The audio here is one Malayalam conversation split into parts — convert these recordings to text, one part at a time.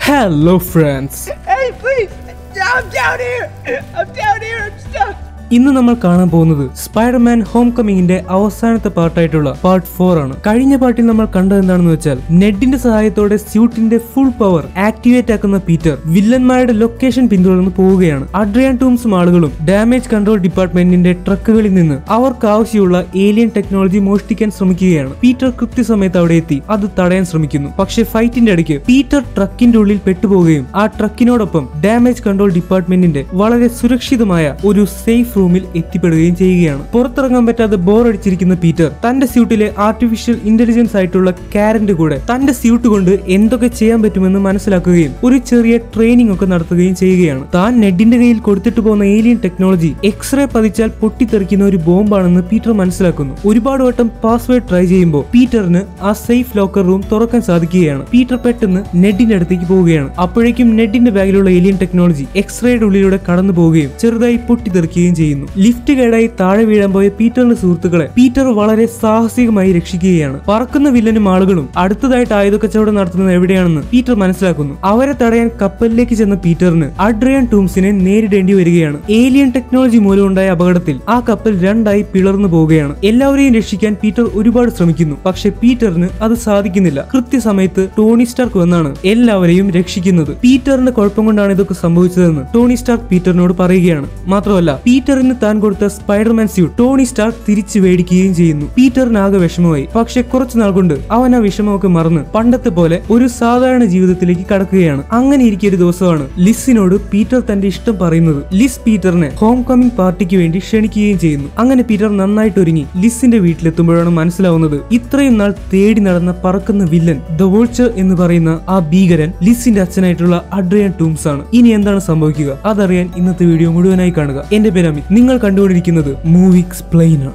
Hello, friends. Hey, please! I'm down here! I'm down here! I'm stuck! ഇന്ന് നമ്മൾ കാണാൻ പോകുന്നത് സ്പൈഡർമാൻ ഹോം കമ്മിങ്ങിന്റെ അവസാനത്തെ പാർട്ടായിട്ടുള്ള പാർട്ട് ഫോർ ആണ് കഴിഞ്ഞ പാർട്ടിൽ നമ്മൾ കണ്ടത് എന്താണെന്ന് വെച്ചാൽ നെഡിന്റെ സഹായത്തോടെ സ്യൂട്ടിന്റെ ഫുൾ പവർ ആക്ടിവേറ്റ് ആക്കുന്ന പീറ്റർ വില്ലന്മാരുടെ ലൊക്കേഷൻ പിന്തുടർന്ന് പോവുകയാണ് അഡ്രിയാൻ ടൂംസും ആളുകളും ഡാമേജ് കൺട്രോൾ ഡിപ്പാർട്ട്മെന്റിന്റെ ട്രക്കുകളിൽ നിന്ന് അവർക്ക് ആവശ്യമുള്ള ഏലിയൻ ടെക്നോളജി മോഷ്ടിക്കാൻ ശ്രമിക്കുകയാണ് പീറ്റർ കൃത്യസമയത്ത് അവിടെ എത്തി അത് തടയാൻ ശ്രമിക്കുന്നു പക്ഷെ ഫൈറ്റിന്റെ ഇടയ്ക്ക് പീറ്റർ ട്രക്കിന്റെ ഉള്ളിൽ പെട്ടുപോവുകയും ആ ട്രക്കിനോടൊപ്പം ഡാമേജ് കൺട്രോൾ ഡിപ്പാർട്ട്മെന്റിന്റെ വളരെ സുരക്ഷിതമായ ഒരു സേഫ് റൂമിൽ എത്തിപ്പെടുകയും ചെയ്യുകയാണ് പുറത്തിറങ്ങാൻ പറ്റാതെ ബോർ അടിച്ചിരിക്കുന്ന പീറ്റർ തന്റെ സ്യൂട്ടിലെ ആർട്ടിഫിഷ്യൽ ഇന്റലിജൻസ് ആയിട്ടുള്ള കാരന്റെ കൂടെ തന്റെ സ്യൂട്ട് കൊണ്ട് എന്തൊക്കെ ചെയ്യാൻ പറ്റുമെന്ന് മനസ്സിലാക്കുകയും ഒരു ചെറിയ ട്രെയിനിങ് ഒക്കെ നടത്തുകയും ചെയ്യുകയാണ് താൻ നെഡിന്റെ കയ്യിൽ കൊടുത്തിട്ട് പോകുന്ന ഏലിയൻ ടെക്നോളജി എക്സ്റേ പതിച്ചാൽ പൊട്ടിത്തെറിക്കുന്ന ഒരു ബോംബാണെന്ന് പീറ്റർ മനസ്സിലാക്കുന്നു ഒരുപാട് വട്ടം പാസ്വേഡ് ട്രൈ ചെയ്യുമ്പോൾ പീറ്ററിന് ആ സേഫ് ലോക്കർ റൂം തുറക്കാൻ സാധിക്കുകയാണ് പീറ്റർ പെട്ടെന്ന് നെഡിന്റെ അടുത്തേക്ക് പോവുകയാണ് അപ്പോഴേക്കും നെഡിന്റെ ബാഗിലുള്ള ഏലിയൻ ടെക്നോളജി എക്സ്റേയുടെ ഉള്ളിലൂടെ കടന്നു പോവുകയും ചെറുതായി പൊട്ടിത്തെറിക്കുകയും ചെയ്യുന്നു ലിഫ്റ്റ് കേടായി താഴെ വീഴാൻ പോയ പീറ്ററിന്റെ സുഹൃത്തുക്കളെ പീറ്റർ വളരെ സാഹസികമായി രക്ഷിക്കുകയാണ് പറക്കുന്ന വില്ലനും ആളുകളും അടുത്തതായിട്ട് ആയുധ കച്ചവടം നടത്തുന്നത് എവിടെയാണെന്ന് പീറ്റർ മനസ്സിലാക്കുന്നു അവരെ തടയാൻ കപ്പലിലേക്ക് ചെന്ന പീറ്ററിന് അഡ്രിയൻ ടൂംസിനെ നേരിടേണ്ടി വരികയാണ് ഏലിയൻ ടെക്നോളജി മൂലമുണ്ടായ അപകടത്തിൽ ആ കപ്പൽ രണ്ടായി പിളർന്നു പോവുകയാണ് എല്ലാവരെയും രക്ഷിക്കാൻ പീറ്റർ ഒരുപാട് ശ്രമിക്കുന്നു പക്ഷെ പീറ്ററിന് അത് സാധിക്കുന്നില്ല കൃത്യസമയത്ത് ടോണി സ്റ്റാർക്ക് വന്നാണ് എല്ലാവരെയും രക്ഷിക്കുന്നത് പീറ്ററിന്റെ കുഴപ്പം കൊണ്ടാണ് ഇതൊക്കെ സംഭവിച്ചതെന്ന് ടോണി സ്റ്റാർക്ക് പീറ്ററിനോട് പറയുകയാണ് മാത്രമല്ല പീറ്ററിന് താൻ കൊടുത്ത സ്പൈഡർമാൻ സ്യൂട്ട് ടോണി സ്റ്റാർക്ക് തിരിച്ചു മേടിക്കുകയും ചെയ്യുന്നു പീറ്ററിന് ആകെ വിഷമമായി പക്ഷെ കുറച്ചു നാൾ കൊണ്ട് അവൻ ആ വിഷമമൊക്കെ മറന്ന് പണ്ടത്തെ പോലെ ഒരു സാധാരണ ജീവിതത്തിലേക്ക് കടക്കുകയാണ് അങ്ങനെ ഇരിക്കുന്ന ഒരു ദിവസമാണ് ലിസിനോട് പീറ്റർ തന്റെ ഇഷ്ടം പറയുന്നത് ലിസ് പീറ്ററിനെ ഹോം കമ്മിങ് പാർട്ടിക്ക് വേണ്ടി ക്ഷണിക്കുകയും ചെയ്യുന്നു അങ്ങനെ പീറ്റർ നന്നായിട്ട് ഒരുങ്ങി ലിസിന്റെ വീട്ടിലെത്തുമ്പോഴാണ് മനസ്സിലാവുന്നത് ഇത്രയും നാൾ തേടി നടന്ന പറക്കുന്ന വില്ലൻ ദ വോൾച്ചർ എന്ന് പറയുന്ന ആ ഭീകരൻ ലിസിന്റെ അച്ഛനായിട്ടുള്ള അഡ്രിയൻ ടൂംസ് ആണ് ഇനി എന്താണ് സംഭവിക്കുക അതറിയാൻ ഇന്നത്തെ വീഡിയോ മുഴുവനായി കാണുക എന്റെ പേര് അമിത് നിങ്ങൾ കണ്ടുകൊണ്ടിരിക്കുന്നത് മൂവി എക്സ്പ്ലെയിനർ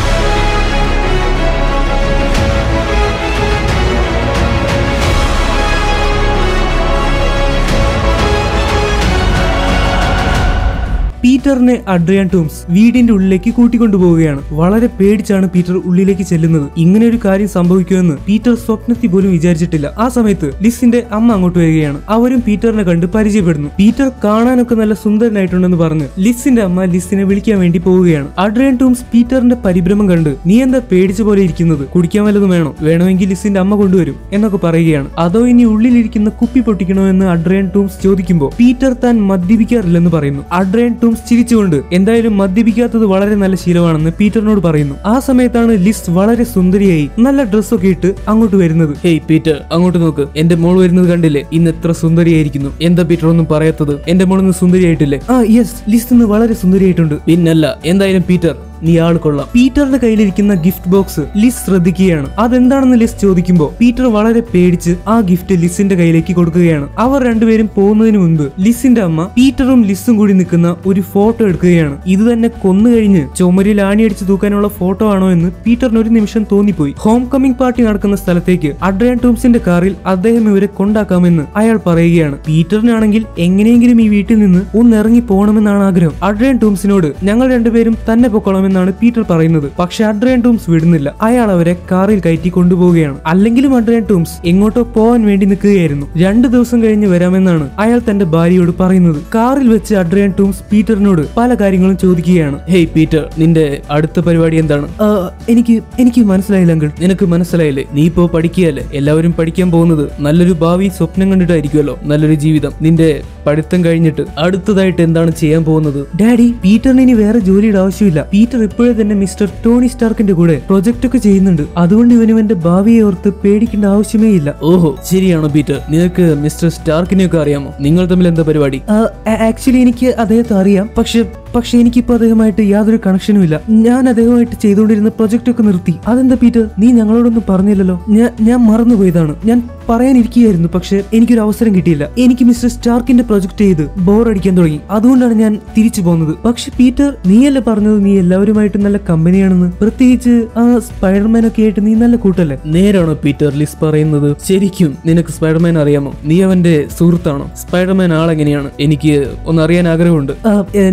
പീറ്ററിനെ അഡ്രിയാൻ ടൂംസ് വീടിന്റെ ഉള്ളിലേക്ക് കൂട്ടിക്കൊണ്ടുപോവുകയാണ് വളരെ പേടിച്ചാണ് പീറ്റർ ഉള്ളിലേക്ക് ചെല്ലുന്നത് ഇങ്ങനെ ഒരു കാര്യം സംഭവിക്കുമെന്ന് പീറ്റർ സ്വപ്നത്തിൽ പോലും വിചാരിച്ചിട്ടില്ല ആ സമയത്ത് ലിസിന്റെ അമ്മ അങ്ങോട്ട് വരികയാണ് അവരും പീറ്ററിനെ കണ്ട് പരിചയപ്പെടുന്നു പീറ്റർ കാണാനൊക്കെ നല്ല സുന്ദരനായിട്ടുണ്ടെന്ന് പറഞ്ഞ് ലിസിന്റെ അമ്മ ലിസിനെ വിളിക്കാൻ വേണ്ടി പോവുകയാണ് അഡ്രിയാൻ ടൂംസ് പീറ്ററിന്റെ പരിഭ്രമം കണ്ട് നീ എന്താ പേടിച്ച പോലെ ഇരിക്കുന്നത് കുടിക്കാൻ വല്ലതും വേണോ വേണമെങ്കിൽ ലിസിന്റെ അമ്മ കൊണ്ടുവരും എന്നൊക്കെ പറയുകയാണ് അതോ ഇനി ഉള്ളിലിരിക്കുന്ന കുപ്പി പൊട്ടിക്കണോ എന്ന് അഡ്രിയൻ ടൂംസ് ചോദിക്കുമ്പോൾ പീറ്റർ താൻ മദ്യപിക്കാറില്ലെന്ന് പറയുന്നു അഡ്രിയൻ ടൂംസ് ചിരിച്ചുകൊണ്ട് എന്തായാലും മദ്യപിക്കാത്തത് വളരെ നല്ല ശീലമാണെന്ന് പീറ്ററിനോട് പറയുന്നു ആ സമയത്താണ് ലിസ് വളരെ സുന്ദരിയായി നല്ല ഡ്രസ്സൊക്കെ ഇട്ട് അങ്ങോട്ട് വരുന്നത് ഹേയ് പീറ്റർ അങ്ങോട്ട് നോക്ക് എന്റെ മോൾ വരുന്നത് കണ്ടില്ലേ ഇന്ന് എത്ര സുന്ദരിയായിരിക്കുന്നു എന്താ പീറ്റർ ഒന്നും പറയാത്തത് എന്റെ മോൾ ഇന്ന് സുന്ദരിയായിട്ടില്ലേ ആ യെസ് ലിസ് ഇന്ന് വളരെ സുന്ദരിയായിട്ടുണ്ട് പിന്നല്ല എന്തായാലും പീറ്റർ നീ ആൾ കൊള്ളാം പീറ്ററിന്റെ കയ്യിലിരിക്കുന്ന ഗിഫ്റ്റ് ബോക്സ് ലിസ് ശ്രദ്ധിക്കുകയാണ് അതെന്താണെന്ന് ലിസ് ചോദിക്കുമ്പോൾ പീറ്റർ വളരെ പേടിച്ച് ആ ഗിഫ്റ്റ് ലിസിന്റെ കയ്യിലേക്ക് കൊടുക്കുകയാണ് അവർ രണ്ടുപേരും പോകുന്നതിന് മുൻപ് ലിസിന്റെ അമ്മ പീറ്ററും ലിസും കൂടി നിൽക്കുന്ന ഒരു ഫോട്ടോ എടുക്കുകയാണ് ഇത് തന്നെ കൊന്നു കഴിഞ്ഞ് ചുമരിൽ ആണിയടിച്ച് തൂക്കാനുള്ള ഫോട്ടോ ആണോ എന്ന് പീറ്ററിന് ഒരു നിമിഷം തോന്നിപ്പോയി ഹോം കമ്മിങ് പാർട്ടി നടക്കുന്ന സ്ഥലത്തേക്ക് അഡ്രിയാൻ ടൂംസിന്റെ കാറിൽ അദ്ദേഹം ഇവരെ കൊണ്ടാക്കാമെന്ന് അയാൾ പറയുകയാണ് പീറ്ററിനാണെങ്കിൽ എങ്ങനെയെങ്കിലും ഈ വീട്ടിൽ നിന്ന് ഒന്ന് ഇറങ്ങി പോകണമെന്നാണ് ആഗ്രഹം അഡ്രിയാൻ ടൂംസിനോട് ഞങ്ങൾ രണ്ടുപേരും തന്നെ പൊക്കോളാമെന്നാണ് പീറ്റർ പറയുന്നത് പക്ഷെ അഡ്രിയാൻ ടൂംസ് വിടുന്നില്ല അയാൾ അവരെ കാറിൽ കയറ്റി കൊണ്ടുപോവുകയാണ് അല്ലെങ്കിലും അഡ്രിയാൻ ടൂംസ് എങ്ങോട്ടോ പോവാൻ വേണ്ടി നിൽക്കുകയായിരുന്നു രണ്ടു ദിവസം കഴിഞ്ഞ് വരാമെന്നാണ് അയാൾ തന്റെ ഭാര്യയോട് പറയുന്നത് കാറിൽ വെച്ച് അഡ്രിയാൻ ടൂംസ് പീറ്ററിനോട് പല കാര്യങ്ങളും ചോദിക്കുകയാണ് ഹേയ് പീറ്റർ നിന്റെ അടുത്ത പരിപാടി എന്താണ് "ആ, എനിക്ക് എനിക്ക് മനസ്സിലായില്ല അങ്കിൾ നിനക്ക് മനസ്സിലായില്ലേ നീ ഇപ്പോ പഠിക്കുകയല്ലേ എല്ലാവരും പഠിക്കാൻ പോകുന്നത് നല്ലൊരു ഭാവി സ്വപ്നം കണ്ടിട്ടായിരിക്കുമല്ലോ നല്ലൊരു ജീവിതം നിന്റെ പഠിത്തം കഴിഞ്ഞിട്ട് അടുത്തതായിട്ട് എന്താണ് ചെയ്യാൻ പോകുന്നത് ഡാഡി പീറ്ററിന് ഇനി വേറെ ജോലിയുടെ ആവശ്യമില്ല പീറ്റർ ഇപ്പോഴേ തന്നെ മിസ്റ്റർ ടോണി സ്റ്റാർക്കിന്റെ കൂടെ പ്രൊജക്ട് ഒക്കെ ചെയ്യുന്നുണ്ട് അതുകൊണ്ട് ഇവനും എന്റെ ഭാവിയെ ഓർത്ത് പേടിക്കേണ്ട ആവശ്യമേ ഇല്ല ഓഹോ ശരിയാണോ പീറ്റർ നിനക്ക് മിസ്റ്റർ സ്റ്റാർക്കിനെ ഒക്കെ അറിയാമോ നിങ്ങൾ തമ്മിൽ എന്താ പരിപാടി ആക്ച്വലി എനിക്ക് അദ്ദേഹത്തെ അറിയാം പക്ഷെ പക്ഷെ എനിക്കിപ്പോ അദ്ദേഹമായിട്ട് യാതൊരു കണക്ഷനും ഇല്ല ഞാൻ അദ്ദേഹമായിട്ട് ചെയ്തുകൊണ്ടിരുന്ന പ്രൊജക്ട് ഒക്കെ നിർത്തി അതെന്താ പീറ്റർ നീ ഞങ്ങളോടൊന്നും പറഞ്ഞില്ലല്ലോ ഞാൻ ഞാൻ മറന്നുപോയതാണ് ഞാൻ പറയാനിരിക്കുകയായിരുന്നു പക്ഷെ എനിക്കൊരു അവസരം കിട്ടിയില്ല എനിക്ക് മിസ്റ്റർ സ്റ്റാർക്കിന്റെ പ്രൊജക്ട് ചെയ്ത് ബോർ അടിക്കാൻ തുടങ്ങി അതുകൊണ്ടാണ് ഞാൻ തിരിച്ചു പോകുന്നത് പക്ഷെ പീറ്റർ നീയല്ലേ പറഞ്ഞത് നീ എല്ലാവരുമായിട്ട് നല്ല കമ്പനിയാണെന്ന് പ്രത്യേകിച്ച് ആ സ്പൈഡർമാൻ ഒക്കെ ആയിട്ട് നീ നല്ല കൂട്ടല്ലേ നേരാണോ പീറ്റർ ലിസ് പറയുന്നത് ശരിക്കും നിനക്ക് സ്പൈഡർമാൻ അറിയാമോ നീ അവന്റെ സുഹൃത്താണോ സ്പൈഡർമാൻ ആളെങ്ങനെയാണ് എനിക്ക് ഒന്ന് അറിയാൻ ആഗ്രഹമുണ്ട്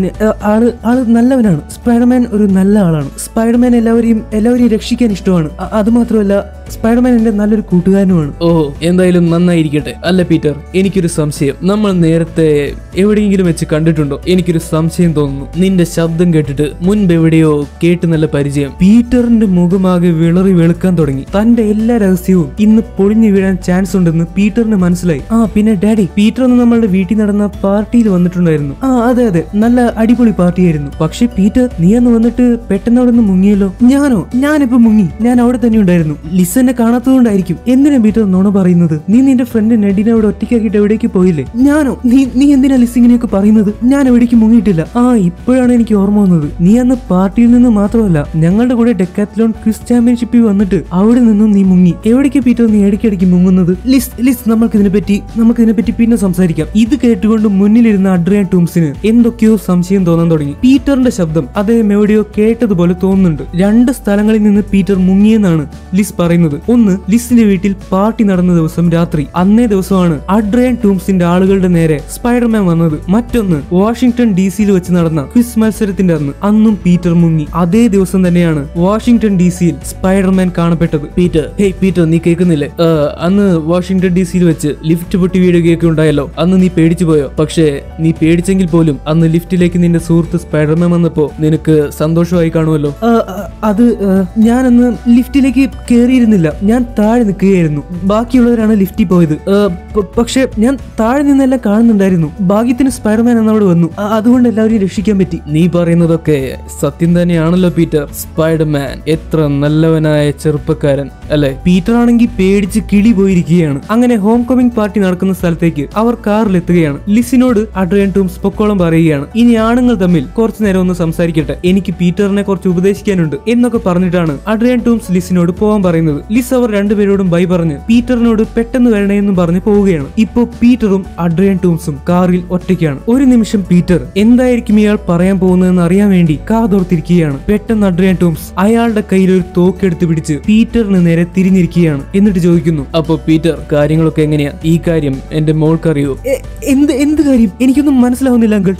ആള് ആള് നല്ലവനാണ് സ്പൈഡർമാൻ ഒരു നല്ല ആളാണ് സ്പൈഡർമാൻ എല്ലാവരെയും എല്ലാവരെയും രക്ഷിക്കാൻ ഇഷ്ടമാണ് അ- അത് മാത്രമല്ല സ്പൈഡർമാൻ എന്റെ നല്ലൊരു കൂട്ടുകാരനുമാണ് ഓ എന്തായാലും നന്നായിരിക്കട്ടെ അല്ല പീറ്റർ എനിക്കൊരു സംശയം നമ്മൾ നേരത്തെ എവിടെയെങ്കിലും വെച്ച് കണ്ടിട്ടുണ്ടോ എനിക്കൊരു സംശയം തോന്നുന്നു നിന്റെ ശബ്ദം കേട്ടിട്ട് മുൻപ് എവിടെയോ കേട്ട് നല്ല പരിചയം പീറ്ററിന്റെ മുഖമാകെ വിളറി വെളുക്കാൻ തുടങ്ങി തന്റെ എല്ലാ രഹസ്യവും ഇന്ന് പൊളിഞ്ഞു വീഴാൻ ചാൻസ് ഉണ്ടെന്ന് പീറ്ററിന് മനസ്സിലായി ആ പിന്നെ ഡാഡി പീറ്റർ ഒന്ന് നമ്മളുടെ വീട്ടിൽ നടന്ന പാർട്ടിയിൽ വന്നിട്ടുണ്ടായിരുന്നു ആ അതെ അതെ നല്ല അടിപൊളി പാർട്ടിയായിരുന്നു പക്ഷെ പീറ്റർ നീ അന്ന് വന്നിട്ട് പെട്ടെന്ന് അവിടെ നിന്ന് മുങ്ങിയല്ലോ ഞാനോ ഞാനിപ്പോ മുങ്ങി ഞാൻ അവിടെ തന്നെ ഉണ്ടായിരുന്നു ലിസനെ കാണാത്തതുകൊണ്ടായിരിക്കും എന്തിനാ പീറ്റർ നുണ പറയുന്നത് നീ നിന്റെ ഫ്രണ്ട് നെഡിനെ അവിടെ ഒറ്റയ്ക്കാക്കിയിട്ട് എവിടേക്ക് പോയില്ലേ ഞാനോ നീ നീ എന്തിനാ ലിസ് ഇങ്ങനെയൊക്കെ പറയുന്നത് ഞാൻ എവിടേക്ക് മുങ്ങിയിട്ടില്ല ആ ഇപ്പോഴാണ് എനിക്ക് ഓർമ്മ വന്നത് നീ അന്ന് പാർട്ടിയിൽ നിന്ന് മാത്രമല്ല ഞങ്ങളുടെ കൂടെ ഡെക്കാത്ലോൺ ക്വിസ് ചാമ്പ്യൻഷിപ്പിൽ വന്നിട്ട് അവിടെ നിന്നും നീ മുങ്ങി എവിടേക്ക് പീറ്റർ നീ ഇടയ്ക്കിടയ്ക്ക് മുങ്ങുന്നത് ലിസ് ലിസ് നമുക്ക് ഇതിനെ പറ്റി നമുക്ക് ഇതിനെ പറ്റി പിന്നെ സംസാരിക്കാം ഇത് കേട്ടുകൊണ്ട് മുന്നിലിരുന്ന അഡ്രിയൻ ടൂംസിന് എന്തൊക്കെയോ സംശയം തോന്നാൻ തുടങ്ങി പീറ്ററിന്റെ ശബ്ദം അദ്ദേഹം എവിടെയോ കേട്ടതുപോലെ തോന്നുന്നുണ്ട് രണ്ട് സ്ഥലങ്ങളിൽ നിന്ന് പീറ്റർ മുങ്ങിയെന്നാണ് ലിസ് പറയുന്നത് ഒന്ന് ലിസിന്റെ വീട്ടിൽ പാർട്ടി നടന്ന ദിവസം രാത്രി അന്നേ ദിവസമാണ് അഡ്രിയൻ ടൂംസിന്റെ ആളുകളുടെ നേരെ സ്പൈഡർമാൻ വന്നത് മറ്റൊന്ന് വാഷിംഗ്ടൺ ഡി സിയിൽ വെച്ച് നടന്ന ക്വിസ് മത്സരത്തിന്റെ അന്ന് അന്നും പീറ്റർ മുങ്ങി അതേ ദിവസം തന്നെയാണ് വാഷിംഗ്ടൺ ഡി സിയിൽ സ്പൈഡർമാൻ കാണപ്പെട്ടത് പീറ്റർ ഹേയ് പീറ്റർ നീ കേൾക്കുന്നില്ലേ ആ, അന്ന് വാഷിംഗ്ടൺ ഡി സിയിൽ വെച്ച് ലിഫ്റ്റ് പൊട്ടി വീഴുകയൊക്കെ ഉണ്ടായല്ലോ അന്ന് നീ പേടിച്ചു പോയോ പക്ഷേ നീ പേടിച്ചെങ്കിൽ പോലും അന്ന് ലിഫ്റ്റിലേക്ക് നിന്റെ സുഹൃത്ത് സ്പൈഡർമാൻ വന്നപ്പോ നിനക്ക് സന്തോഷമായി കാണുമല്ലോ ആ, ആ, അത് ആ, ഞാനന്ന് ലിഫ്റ്റിലേക്ക് കയറിയിരുന്നില്ല ഞാൻ താഴെ നിൽക്കുകയായിരുന്നു ബാക്കിയുള്ളവരാണ് ലിഫ്റ്റിൽ പോയത് ആ, പ- പക്ഷേ ഞാൻ താഴെ നിന്നെല്ലാം കാണുന്നുണ്ടായിരുന്നു ഭാഗ്യത്തിന് സ്പൈഡർമാൻ എന്നവിടെ വന്നു ആ, അതുകൊണ്ട് എല്ലാവരെയും രക്ഷിക്കാൻ പറ്റി നീ പറയുന്നതൊക്കെ സത്യം തന്നെയാണല്ലോ പീറ്റർ സ്പൈഡർമാൻ എത്ര നല്ലവനായ ചെറുപ്പക്കാരൻ അല്ലെ പീറ്റർ ആണെങ്കിൽ പേടിച്ച് കിളി പോയിരിക്കുകയാണ് അങ്ങനെ ഹോം കമ്മിങ് പാർട്ടി നടക്കുന്ന സ്ഥലത്തേക്ക് അവർ കാറിലെത്തുകയാണ് ലിസിനോട് അഡ്രിയൻ ടൂംസ് പൊക്കോളം പറയുകയാണ് ഇനി ആണുങ്ങൾ തമ്മിൽ കുറച്ചു നേരം ഒന്ന് സംസാരിക്കട്ടെ എനിക്ക് പീറ്ററിനെ കുറച്ച് ഉപദേശിക്കാനുണ്ട് എന്നൊക്കെ പറഞ്ഞിട്ടാണ് അഡ്രിയൻ ടൂംസ് ലിസിനോട് പോകാൻ പറയുന്നത് ലിസ് അവർ രണ്ടുപേരോടും ബൈ പറഞ്ഞ് പീറ്ററിനോട് പെട്ടെന്ന് വരണേ എന്ന് പറഞ്ഞ് പോവുകയാണ് ഇപ്പോ പീറ്ററും അഡ്രിയൻ ടൂംസും കാറിൽ ഒറ്റയ്ക്കാണ് ഒരു നിമിഷം പീറ്റർ എന്തായിരിക്കും ഇയാൾ പറയാൻ പോകുന്നതെന്ന് അറിയാൻ വേണ്ടി കാതോർത്തിരിക്കുകയാണ് പെട്ടെന്ന് അഡ്രിയൻ ടൂംസ് അയാളുടെ കയ്യിൽ ഒരു തോക്കെടുത്ത് പിടിച്ച് പീറ്ററിന് നേരെ തിരിഞ്ഞിരിക്കുകയാണ് എന്നിട്ട് ചോദിക്കുന്നു അപ്പൊ പീറ്റർ കാര്യങ്ങളൊക്കെ എങ്ങനെയാ ഈ കാര്യം എന്റെ മോൾക്കറിയോ "എ- എന്ത് എന്ത് കാര്യം എനിക്കൊന്നും മനസ്സിലാവുന്നില്ല അങ്കിൾ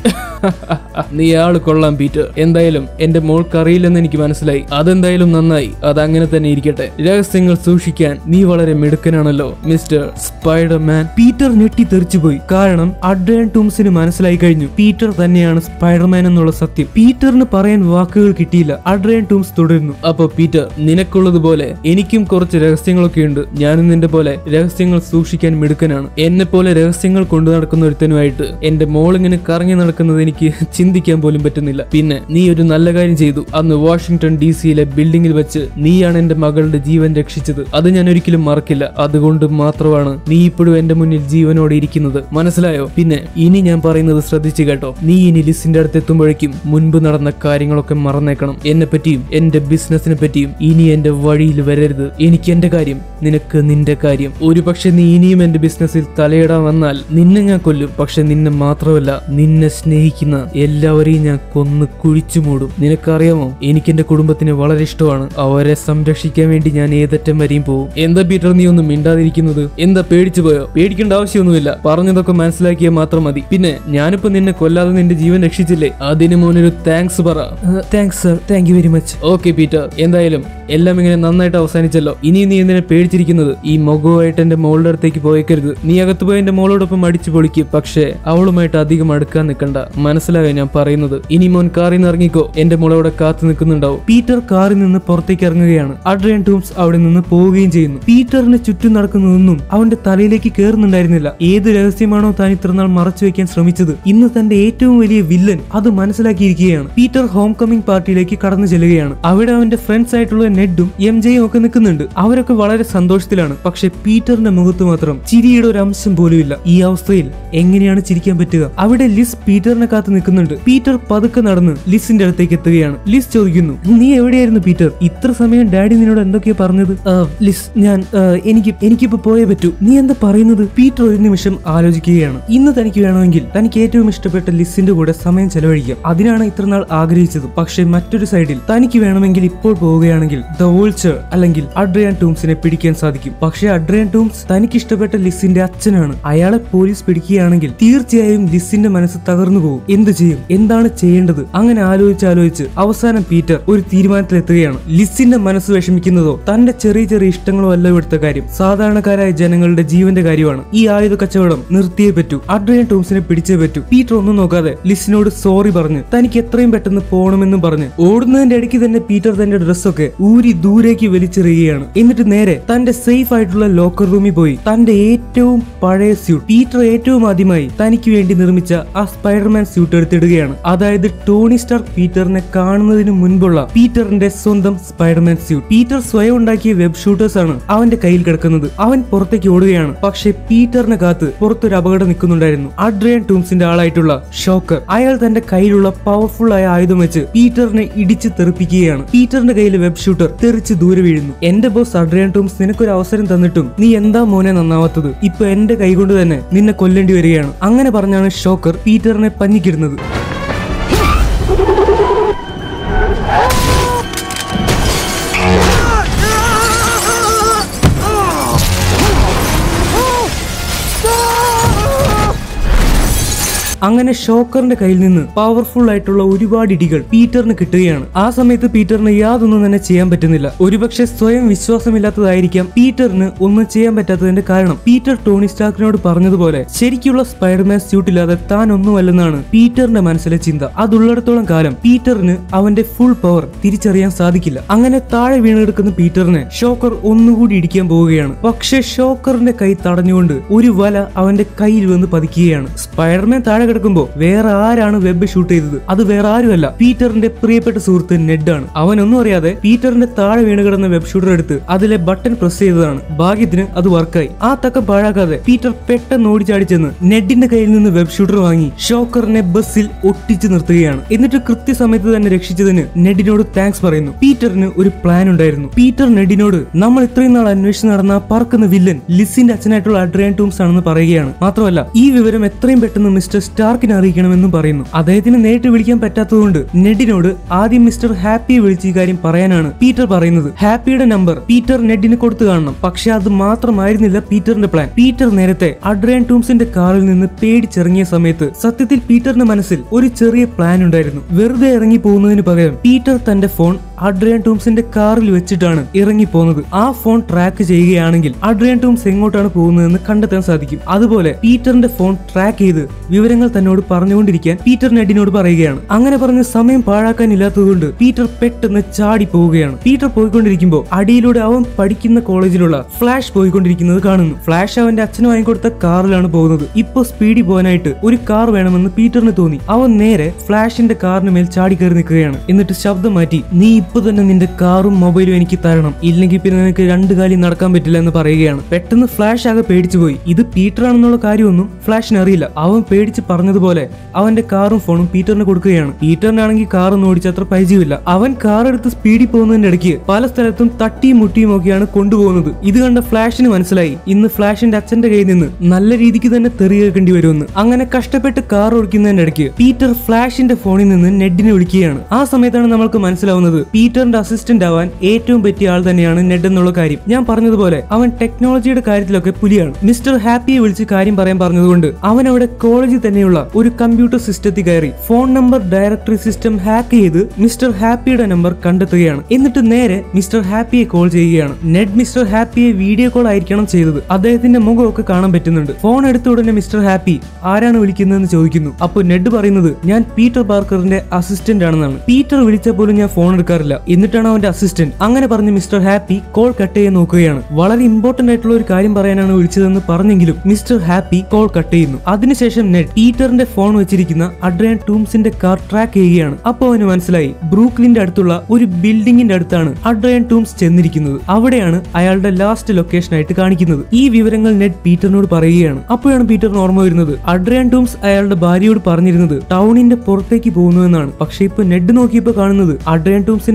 നീ ആള് കൊള്ളാം പീറ്റർ എന്തായാലും എന്റെ മോൾക്ക് അറിയില്ലെന്ന് എനിക്ക് മനസ്സിലായി അതെന്തായാലും നന്നായി അതങ്ങനെ തന്നെ ഇരിക്കട്ടെ രഹസ്യങ്ങൾ സൂക്ഷിക്കാൻ നീ വളരെ മിടുക്കനാണല്ലോ മിസ്റ്റർ സ്പൈഡർമാൻ പീറ്റർ ഞെട്ടി തെറിച്ചുപോയി കാരണം അഡ്രിയൻ ടൂംസിന് മനസ്സിലായി കഴിഞ്ഞു പീറ്റർ തന്നെയാണ് സ്പൈഡർമാൻ എന്നുള്ള സത്യം പീറ്ററിന് പറയാൻ വാക്കുകൾ കിട്ടിയില്ല അഡ്രിയൻ ടൂംസ് തുടരുന്നു അപ്പൊ പീറ്റർ നിനക്കുള്ളതുപോലെ എനിക്കും കുറച്ച് രഹസ്യങ്ങളൊക്കെ ഉണ്ട് ഞാനും നിന്റെ പോലെ രഹസ്യങ്ങൾ സൂക്ഷിക്കാൻ മിടുക്കനാണ് എന്നെ പോലെ രഹസ്യങ്ങൾ കൊണ്ടു നടക്കുന്ന ഒരുത്തനുമായിട്ട് എന്റെ മോൾ ഇങ്ങനെ കറങ്ങി നടക്കുന്നത് എനിക്ക് ചിന്തിക്കാൻ പോലും പറ്റുന്നില്ല പിന്നെ നീ ഒരു നല്ല കാര്യം ചെയ്തു അന്ന് വാഷിംഗ്ടൺ ഡി സിയിലെ ബിൽഡിംഗിൽ വെച്ച് നീയാണ് എന്റെ മകളുടെ ജീവൻ രക്ഷിച്ചത് അത് ഞാൻ ഒരിക്കലും മറക്കില്ല അതുകൊണ്ട് മാത്രമാണ് നീ ഇപ്പോഴും എന്റെ മുന്നിൽ ജീവനോടെ ഇരിക്കുന്നത് മനസ്സിലായോ പിന്നെ ഇനി ഞാൻ പറയുന്നത് ശ്രദ്ധിച്ചു കേട്ടോ നീ ഇനി ലിസിന്റെ അടുത്ത് എത്തുമ്പോഴേക്കും മുൻപ് നടന്ന കാര്യങ്ങളൊക്കെ മറന്നേക്കണം എന്നെ പറ്റിയും എന്റെ ബിസിനസിനെ പറ്റിയും ഇനി എന്റെ വഴിയിൽ വരരുത് എനിക്ക് എന്റെ കാര്യം നിനക്ക് നിന്റെ കാര്യം ഒരുപക്ഷെ നീ ഇനിയും എന്റെ ബിസിനസ്സിൽ തലയിടാൻ വന്നാൽ നിന്നെ ഞാൻ കൊല്ലും പക്ഷെ നിന്നെ മാത്രമല്ല നിന്നെ സ്നേഹിക്കുന്ന എല്ലാവരെയും ഞാൻ കൊന്ന് കുഴിച്ചു മൂടും നിനക്കറിയാമോ എനിക്ക് എന്റെ കുടുംബത്തിനെ വളരെ ഇഷ്ടമാണ് അവരെ സംരക്ഷിക്കാൻ വേണ്ടി ഞാൻ ഏതറ്റം വരെയും പോകും എന്താ പീറ്റർ നീ ഒന്നും മിണ്ടാതിരിക്കുന്നത് എന്താ പേടിച്ചു പോയോ പേടിക്കേണ്ട ആവശ്യമൊന്നുമില്ല പറഞ്ഞതൊക്കെ മനസ്സിലാക്കിയാൽ മാത്രം മതി പിന്നെ ഞാനിപ്പോ നിന്നെ കൊല്ലാതെ നിന്റെ ജീവൻ രക്ഷിച്ചില്ലേ അതിന് മോനൊരു താങ്ക്സ് പറ thanks sir thank you very much okay Peter എന്തായാലും എല്ലാം ഇങ്ങനെ നന്നായിട്ട് അവസാനിച്ചല്ലോ ഇനി നീ എന്തിനെ പേടിച്ചിരിക്കുന്നത് ഈ മുഖവുമായിട്ട് എന്റെ മോളുടെ അടുത്തേക്ക് പോയേക്കരുത് നീ അകത്ത് പോയി എന്റെ മോളോടൊപ്പം അടിച്ചു പൊളിക്ക് പക്ഷേ അവളുമായിട്ട് അധികം അടുക്കാൻ നിൽക്കണ്ട മനസ്സിലായോ ഞാൻ പറയുന്നത് ഇനി മോൻ കാറിൽ നിന്ന് ഇറങ്ങിക്കോ എന്റെ മോളവിടെ കാത്തു നിൽക്കുന്നുണ്ടാവും പീറ്റർ കാറിൽ നിന്ന് പുറത്തേക്ക് ഇറങ്ങുകയാണ് അഡ്രിയൻ ടൂംസ് അവിടെ നിന്ന് പോവുകയും ചെയ്യുന്നു പീറ്ററിന് ചുറ്റും നടക്കുന്നതൊന്നും അവന്റെ തലയിലേക്ക് കയറുന്നുണ്ടായിരുന്നില്ല ഏത് രഹസ്യമാണോ താൻ ഇത്രനാൾ മറച്ചു വെക്കാൻ ശ്രമിച്ചത് ഇന്ന് തന്റെ ഏറ്റവും വലിയ വില്ലൻ അത് മനസ്സിലാക്കിയിരിക്കുകയാണ് പീറ്റർ ഹോം കമ്മിങ് പാർട്ടിയിലേക്ക് കടന്നു ചെല്ലുകയാണ് അവിടെ അവന്റെ ഫ്രണ്ട്സ് ആയിട്ടുള്ള നെഡും എം ജെയും ഒക്കെ നിൽക്കുന്നുണ്ട് അവരൊക്കെ വളരെ സന്തോഷത്തിലാണ് പക്ഷെ പീറ്ററിന്റെ മുഖത്ത് മാത്രം ചിരിയുടെ ഒരു അംശം പോലും ഇല്ല ഈ അവസ്ഥയിൽ എങ്ങനെയാണ് ചിരിക്കാൻ പറ്റുക അവിടെ ലിസ് പീറ്ററിനെ കാത്ത് നിൽക്കുന്നുണ്ട് പീറ്റർ പതുക്കെ നടന്ന് ലിസിന്റെ അടുത്തേക്ക് എത്തുകയാണ് ലിസ് ചോദിക്കുന്നു നീ എവിടെയായിരുന്നു പീറ്റർ ഇത്ര സമയം ഡാഡി നിന്നോട് എന്തൊക്കെയാ പറഞ്ഞത് "ആ, ലിസ് ഞാൻ ആ, എനിക്ക് എനിക്കിപ്പോ പോയേ പറ്റൂ നീ എന്താ പറയുന്നത് പീറ്റർ ഒരു നിമിഷം ആലോചിക്കുകയാണ് ഇന്ന് തനിക്ക് വേണമെങ്കിൽ തനിക്ക് ഏറ്റവും ഇഷ്ടപ്പെട്ട ലിസിന്റെ കൂടെ സമയം ചെലവഴിക്കാം അതിനാണ് ഇത്രനാൾ ആഗ്രഹിച്ചത് പക്ഷെ മറ്റൊരു സൈഡിൽ തനിക്ക് വേണമെങ്കിൽ ഇപ്പോൾ പോവുകയാണെങ്കിൽ ദ വോൾച്ചർ അല്ലെങ്കിൽ അഡ്രിയാൻ ടൂംസിനെ പിടിക്കാൻ സാധിക്കും പക്ഷെ അഡ്രിയാൻ ടൂംസ് തനിക്ക് ഇഷ്ടപ്പെട്ട ലിസിന്റെ അച്ഛനാണ് അയാളെ പോലീസ് പിടിക്കുകയാണെങ്കിൽ തീർച്ചയായും ലിസിന്റെ മനസ്സ് തകർന്നു പോകും എന്ത് ചെയ്യും എന്താണ് ചെയ്യേണ്ടത് അങ്ങനെ ആലോചിച്ച് ആലോചിച്ച് അവസാനം പീറ്റർ ഒരു തീരുമാനത്തിലെത്തുകയാണ് ലിസിന്റെ മനസ്സ് വിഷമിക്കുന്നതോ തന്റെ ചെറിയ ചെറിയ ഇഷ്ടങ്ങളോ അല്ല ഇവിടുത്തെ കാര്യം സാധാരണക്കാരായ ജനങ്ങളുടെ ജീവന്റെ കാര്യമാണ് ഈ ആയുധ കച്ചവടം നിർത്തിയേ പറ്റൂ അഡ്രിയൻ ടോംസിനെ പിടിച്ചേ പറ്റൂ പീറ്റർ ഒന്നും നോക്കാതെ ലിസിനോട് സോറി പറഞ്ഞ് തനിക്ക് എത്രയും പെട്ടെന്ന് പോകണമെന്നും പറഞ്ഞ് ഓടുന്നതിന്റെ ഇടയ്ക്ക് തന്നെ പീറ്റർ തന്റെ ഡ്രസ്സൊക്കെ ഊരി ദൂരേക്ക് വലിച്ചെറിയുകയാണ് എന്നിട്ട് നേരെ തന്റെ സേഫ് ആയിട്ടുള്ള ലോക്കർ റൂമിൽ പോയി തന്റെ ഏറ്റവും പഴയ സ്യൂട്ട് പീറ്റർ ഏറ്റവും ആദ്യമായി തനിക്ക് വേണ്ടി നിർമ്മിച്ച ആ സ്പൈഡർമാൻ സ്യൂട്ട് എടുത്തിടുകയാണ് അതായത് ടോണി സ്റ്റാർക്ക് പീറ്ററിനെ കാണുന്നതിന് മുൻപുള്ള പീറ്ററിന്റെ സ്വന്തം സ്പൈഡർമാൻ സ്യൂട്ട് പീറ്റർ സ്വയം ഉണ്ടാക്കിയ വെബ് ഷൂട്ടേഴ്സ് ആണ് അവന്റെ കയ്യിൽ കിടക്കുന്നത് അവൻ പുറത്തേക്ക് ഓടുകയാണ് പക്ഷെ പീറ്ററിനെ കാത്ത് പുറത്തൊരു അപകടം നിൽക്കുന്നുണ്ടായിരുന്നു അഡ്രിയൻ ടൂംസിന്റെ ആളായിട്ടുള്ള ഷോക്കർ അയാൾ തന്റെ കയ്യിലുള്ള പവർഫുൾ ആയ ആയുധം വെച്ച് പീറ്ററിനെ ഇടിച്ച് തെറിപ്പിക്കുകയാണ് പീറ്ററിന്റെ കയ്യിലെ വെബ് ഷൂട്ടർ തെറിച്ച് ദൂരെ വീഴുന്നു എന്റെ ബോസ് അഡ്രിയൻ ടൂംസ് നിനക്കൊരു അവസരം തന്നിട്ടും നീ എന്താ മോനെ നന്നാവാത്തത് ഇപ്പൊ എന്റെ കൈകൊണ്ട് തന്നെ നിന്നെ കൊല്ലേണ്ടി വരികയാണ് അങ്ങനെ പറഞ്ഞാണ് ഷോക്കർ പീറ്ററിനെ പഞ്ഞിക്കിടുന്നത് അങ്ങനെ ഷോക്കറിന്റെ കയ്യിൽ നിന്ന് പവർഫുൾ ആയിട്ടുള്ള ഒരുപാട് ഇടികൾ പീറ്ററിന് കിട്ടുകയാണ് ആ സമയത്ത് പീറ്ററിന് യാതൊന്നും തന്നെ ചെയ്യാൻ പറ്റുന്നില്ല ഒരുപക്ഷെ സ്വയം വിശ്വാസമില്ലാത്തതായിരിക്കാം പീറ്ററിന് ഒന്നും ചെയ്യാൻ പറ്റാത്തതിന്റെ കാരണം പീറ്റർ ടോണി സ്റ്റാർക്കിനോട് പറഞ്ഞതുപോലെ ശരിക്കുള്ള സ്പൈഡർമാൻ സ്യൂട്ട് ഇല്ലാതെ താൻ ഒന്നുമല്ലെന്നാണ് പീറ്ററിന്റെ മനസ്സിലെ ചിന്ത അതുള്ളിടത്തോളം കാലം പീറ്ററിന് അവന്റെ ഫുൾ പവർ തിരിച്ചറിയാൻ സാധിക്കില്ല അങ്ങനെ താഴെ വീണെടുക്കുന്ന പീറ്ററിനെ ഷോക്കർ ഒന്നുകൂടി ഇടിക്കാൻ പോവുകയാണ് പക്ഷേ ഷോക്കറിന്റെ കൈ തടഞ്ഞുകൊണ്ട് ഒരു വല അവന്റെ കയ്യിൽ വന്ന് പതിക്കുകയാണ് സ്പൈഡർമാൻ താഴെ കിടക്കുമ്പോ വേറെ ആരാണ് വെബ് ഷൂട്ട് ചെയ്തത് അത് വേറെ ആരുമല്ല പീറ്ററിന്റെ പ്രിയപ്പെട്ട സുഹൃത്ത് നെഡ് ആണ് അവനൊന്നും അറിയാതെ പീറ്ററിന്റെ താഴെ വീണ് കിടന്ന വെബ് ഷൂട്ടർ എടുത്ത് അതിലെ ബട്ടൺ പ്രസ് ചെയ്തതാണ് ഭാഗ്യത്തിന് അത് വർക്കായി ആ തക്കം പാഴാക്കാതെ പീറ്റർ പെട്ടെന്ന് ഓടിച്ചാടി ചെന്ന് നെഡിന്റെ കയ്യിൽ നിന്ന് വെബ് ഷൂട്ടർ വാങ്ങി ഷോക്കറിനെ ബസ്സിൽ ഒട്ടിച്ചു നിർത്തുകയാണ് എന്നിട്ട് കൃത്യസമയത്ത് തന്നെ രക്ഷിച്ചതിന് നെഡിനോട് താങ്ക്സ് പറയുന്നു പീറ്ററിന് ഒരു പ്ലാൻ ഉണ്ടായിരുന്നു പീറ്റർ നെഡിനോട് നമ്മൾ ഇത്രയും നാൾ അന്വേഷിച്ച് നടന്ന ആ പറക്കുന്ന വില്ലൻ ലിസിന്റെ അച്ഛനായിട്ടുള്ള അഡ്രിയൻ ടൂംസ് ആണെന്ന് പറയുകയാണ് മാത്രമല്ല ഈ വിവരം എത്രയും പെട്ടെന്ന് മിസ്റ്റർ സ്റ്റാർക്കിനെ അറിയിക്കണമെന്നും പറയുന്നു അദ്ദേഹത്തിന് നേരിട്ട് വിളിക്കാൻ പറ്റാത്തതുകൊണ്ട് നെഡിനോട് ആദ്യം മിസ്റ്റർ ഹാപ്പിയെ വിളിച്ച് ഈ കാര്യം പറയാനാണ് പീറ്റർ പറയുന്നത് ഹാപ്പിയുടെ നമ്പർ പീറ്റർ നെഡിന് കൊടുത്തു കാണണം പക്ഷെ അത് മാത്രമായിരുന്നില്ല പീറ്ററിന്റെ പ്ലാൻ പീറ്റർ നേരത്തെ അഡ്രിയൻ ടൂംസിന്റെ കാറിൽ നിന്ന് പേടിച്ചിറങ്ങിയ സമയത്ത് സത്യത്തിൽ പീറ്ററിന്റെ മനസ്സിൽ ഒരു ചെറിയ പ്ലാൻ ഉണ്ടായിരുന്നു വെറുതെ ഇറങ്ങി പോകുന്നതിന് പകരം പീറ്റർ തന്റെ ഫോൺ അഡ്രിയൻ ടൂംസിന്റെ കാറിൽ വെച്ചിട്ടാണ് ഇറങ്ങി പോകുന്നത് ആ ഫോൺ ട്രാക്ക് ചെയ്യുകയാണെങ്കിൽ അഡ്രിയൻ ടൂംസ് എങ്ങോട്ടാണ് പോകുന്നതെന്ന് കണ്ടെത്താൻ സാധിക്കും അതുപോലെ പീറ്ററിന്റെ ഫോൺ ട്രാക്ക് ചെയ്ത് വിവരങ്ങൾ തന്നോട് പറഞ്ഞുകൊണ്ടിരിക്കാൻ പീറ്റർ നെഡിനോട് പറയുകയാണ് അങ്ങനെ പറഞ്ഞ് സമയം പാഴാക്കാൻ ഇല്ലാത്തതുകൊണ്ട് പീറ്റർ പെട്ടെന്ന് ചാടി പോവുകയാണ് പീറ്റർ പോയിക്കൊണ്ടിരിക്കുമ്പോൾ അടിയിലൂടെ അവൻ പഠിക്കുന്ന കോളേജിലുള്ള ഫ്ലാഷ് പോയിക്കൊണ്ടിരിക്കുന്നത് കാണുന്നു ഫ്ലാഷ് അവന്റെ അച്ഛന് വാങ്ങിക്കൊടുത്ത കാറിലാണ് പോകുന്നത് ഇപ്പൊ സ്പീഡിൽ പോകാനായിട്ട് ഒരു കാർ വേണമെന്ന് പീറ്ററിന് തോന്നി അവൻ നേരെ ഫ്ലാഷിന്റെ കാറിന് മേൽ ചാടി കയറി നിൽക്കുകയാണ് എന്നിട്ട് ശബ്ദം മാറ്റി നീ ഇപ്പൊ തന്നെ നിന്റെ കാറും മൊബൈലും എനിക്ക് തരണം ഇല്ലെങ്കിൽ പിന്നെ നിനക്ക് രണ്ട് കാലി നടക്കാൻ പറ്റില്ല എന്ന് പറയുകയാണ് പെട്ടെന്ന് ഫ്ലാഷ് ആകെ പേടിച്ചു പോയി ഇത് പീറ്റർ ആണെന്നുള്ള കാര്യമൊന്നും ഫ്ലാഷിന് അറിയില്ല അവൻ പേടിച്ച് പറഞ്ഞതുപോലെ അവന്റെ കാറും ഫോണും പീറ്ററിന് കൊടുക്കുകയാണ് പീറ്ററിനാണെങ്കിൽ കാർ ഒന്നും ഓടിച്ച അത്ര പരിചയമില്ല അവൻ കാർ എടുത്ത് സ്പീഡിൽ പോകുന്നതിന്റെ ഇടയ്ക്ക് പല സ്ഥലത്തും തട്ടിയും മുട്ടിയും ഒക്കെയാണ് കൊണ്ടുപോകുന്നത് ഇത് കണ്ട ഫ്ലാഷിന് മനസ്സിലായി ഇന്ന് ഫ്ലാഷിന്റെ അച്ഛന്റെ കയ്യിൽ നിന്ന് നല്ല രീതിക്ക് തന്നെ തെറി കേൾക്കേണ്ടി വരുമെന്ന് അങ്ങനെ കഷ്ടപ്പെട്ട് കാർ ഓടിക്കുന്നതിന്റെ ഇടയ്ക്ക് പീറ്റർ ഫ്ലാഷിന്റെ ഫോണിൽ നിന്ന് നെഡിനെ വിളിക്കുകയാണ് ആ സമയത്താണ് നമ്മൾക്ക് മനസ്സിലാവുന്നത് പീറ്ററിന്റെ അസിസ്റ്റന്റ് ആവാൻ ഏറ്റവും പറ്റിയ ആൾ തന്നെയാണ് നെഡ് എന്നുള്ള കാര്യം ഞാൻ പറഞ്ഞതുപോലെ അവൻ ടെക്നോളജിയുടെ കാര്യത്തിലൊക്കെ പുലിയാണ് മിസ്റ്റർ ഹാപ്പിയെ വിളിച്ച് കാര്യം പറയാൻ പറഞ്ഞതുകൊണ്ട് അവൻ അവിടെ കോളേജിൽ തന്നെയുള്ള ഒരു കമ്പ്യൂട്ടർ സിസ്റ്റത്തിൽ കയറി phone number directory system hack ചെയ്ത് മിസ്റ്റർ ഹാപ്പിയുടെ നമ്പർ കണ്ടെത്തുകയാണ് എന്നിട്ട് നേരെ മിസ്റ്റർ ഹാപ്പിയെ കോൾ ചെയ്യുകയാണ് നെഡ് മിസ്റ്റർ ഹാപ്പിയെ വീഡിയോ കോൾ ആയിരിക്കണം ചെയ്തത് അദ്ദേഹത്തിന്റെ മുഖമൊക്കെ കാണാൻ പറ്റുന്നുണ്ട് ഫോൺ എടുത്ത ഉടനെ മിസ്റ്റർ ഹാപ്പി ആരാണ് വിളിക്കുന്നതെന്ന് ചോദിക്കുന്നു അപ്പോൾ നെഡ് പറയുന്നത് ഞാൻ പീറ്റർ പാർക്കറിന്റെ അസിസ്റ്റന്റ് ആണെന്നാണ് പീറ്റർ വിളിച്ച പോലും ഞാൻ ഫോൺ എടുക്കാറില്ല എന്നിട്ടാണ് അവന്റെ അസിസ്റ്റന്റ് അങ്ങനെ പറഞ്ഞ് മിസ്റ്റർ ഹാപ്പി കോൾ കട്ട് ചെയ്യാൻ നോക്കുകയാണ് വളരെ ഇമ്പോർട്ടന്റ് ആയിട്ടുള്ള ഒരു കാര്യം പറയാനാണ് വിളിച്ചതെന്ന് പറഞ്ഞെങ്കിലും മിസ്റ്റർ ഹാപ്പി കോൾ കട്ട് ചെയ്യുന്നു അതിനുശേഷം നെഡ് പീറ്ററിന്റെ ഫോൺ വെച്ചിരിക്കുന്ന അഡ്രിയൻ ടൂംസിന്റെ കാർ ട്രാക്ക് ചെയ്യുകയാണ് അപ്പോൾ അവന് മനസ്സിലായി ബ്രൂക്ലിന്റെ അടുത്തുള്ള ഒരു ബിൽഡിംഗിന്റെ അടുത്താണ് അഡ്രിയൻ ടൂംസ് ചെന്നിരിക്കുന്നത് അവിടെയാണ് അയാളുടെ ലാസ്റ്റ് ലൊക്കേഷൻ ആയിട്ട് കാണിക്കുന്നത് ഈ വിവരങ്ങൾ നെഡ് പീറ്ററിനോട് പറയുകയാണ് അപ്പോഴാണ് പീറ്ററിന് ഓർമ്മ വരുന്നത് അഡ്രിയൻ ടൂംസ് അയാളുടെ ഭാര്യയോട് പറഞ്ഞിരുന്നത് ടൗണിന്റെ പുറത്തേക്ക് പോകുന്നു എന്നാണ് പക്ഷെ ഇപ്പൊ നെഡ് നോക്കിയപ്പോ കാണുന്നത് അഡ്രിയൻ ടൂംസിന്റെ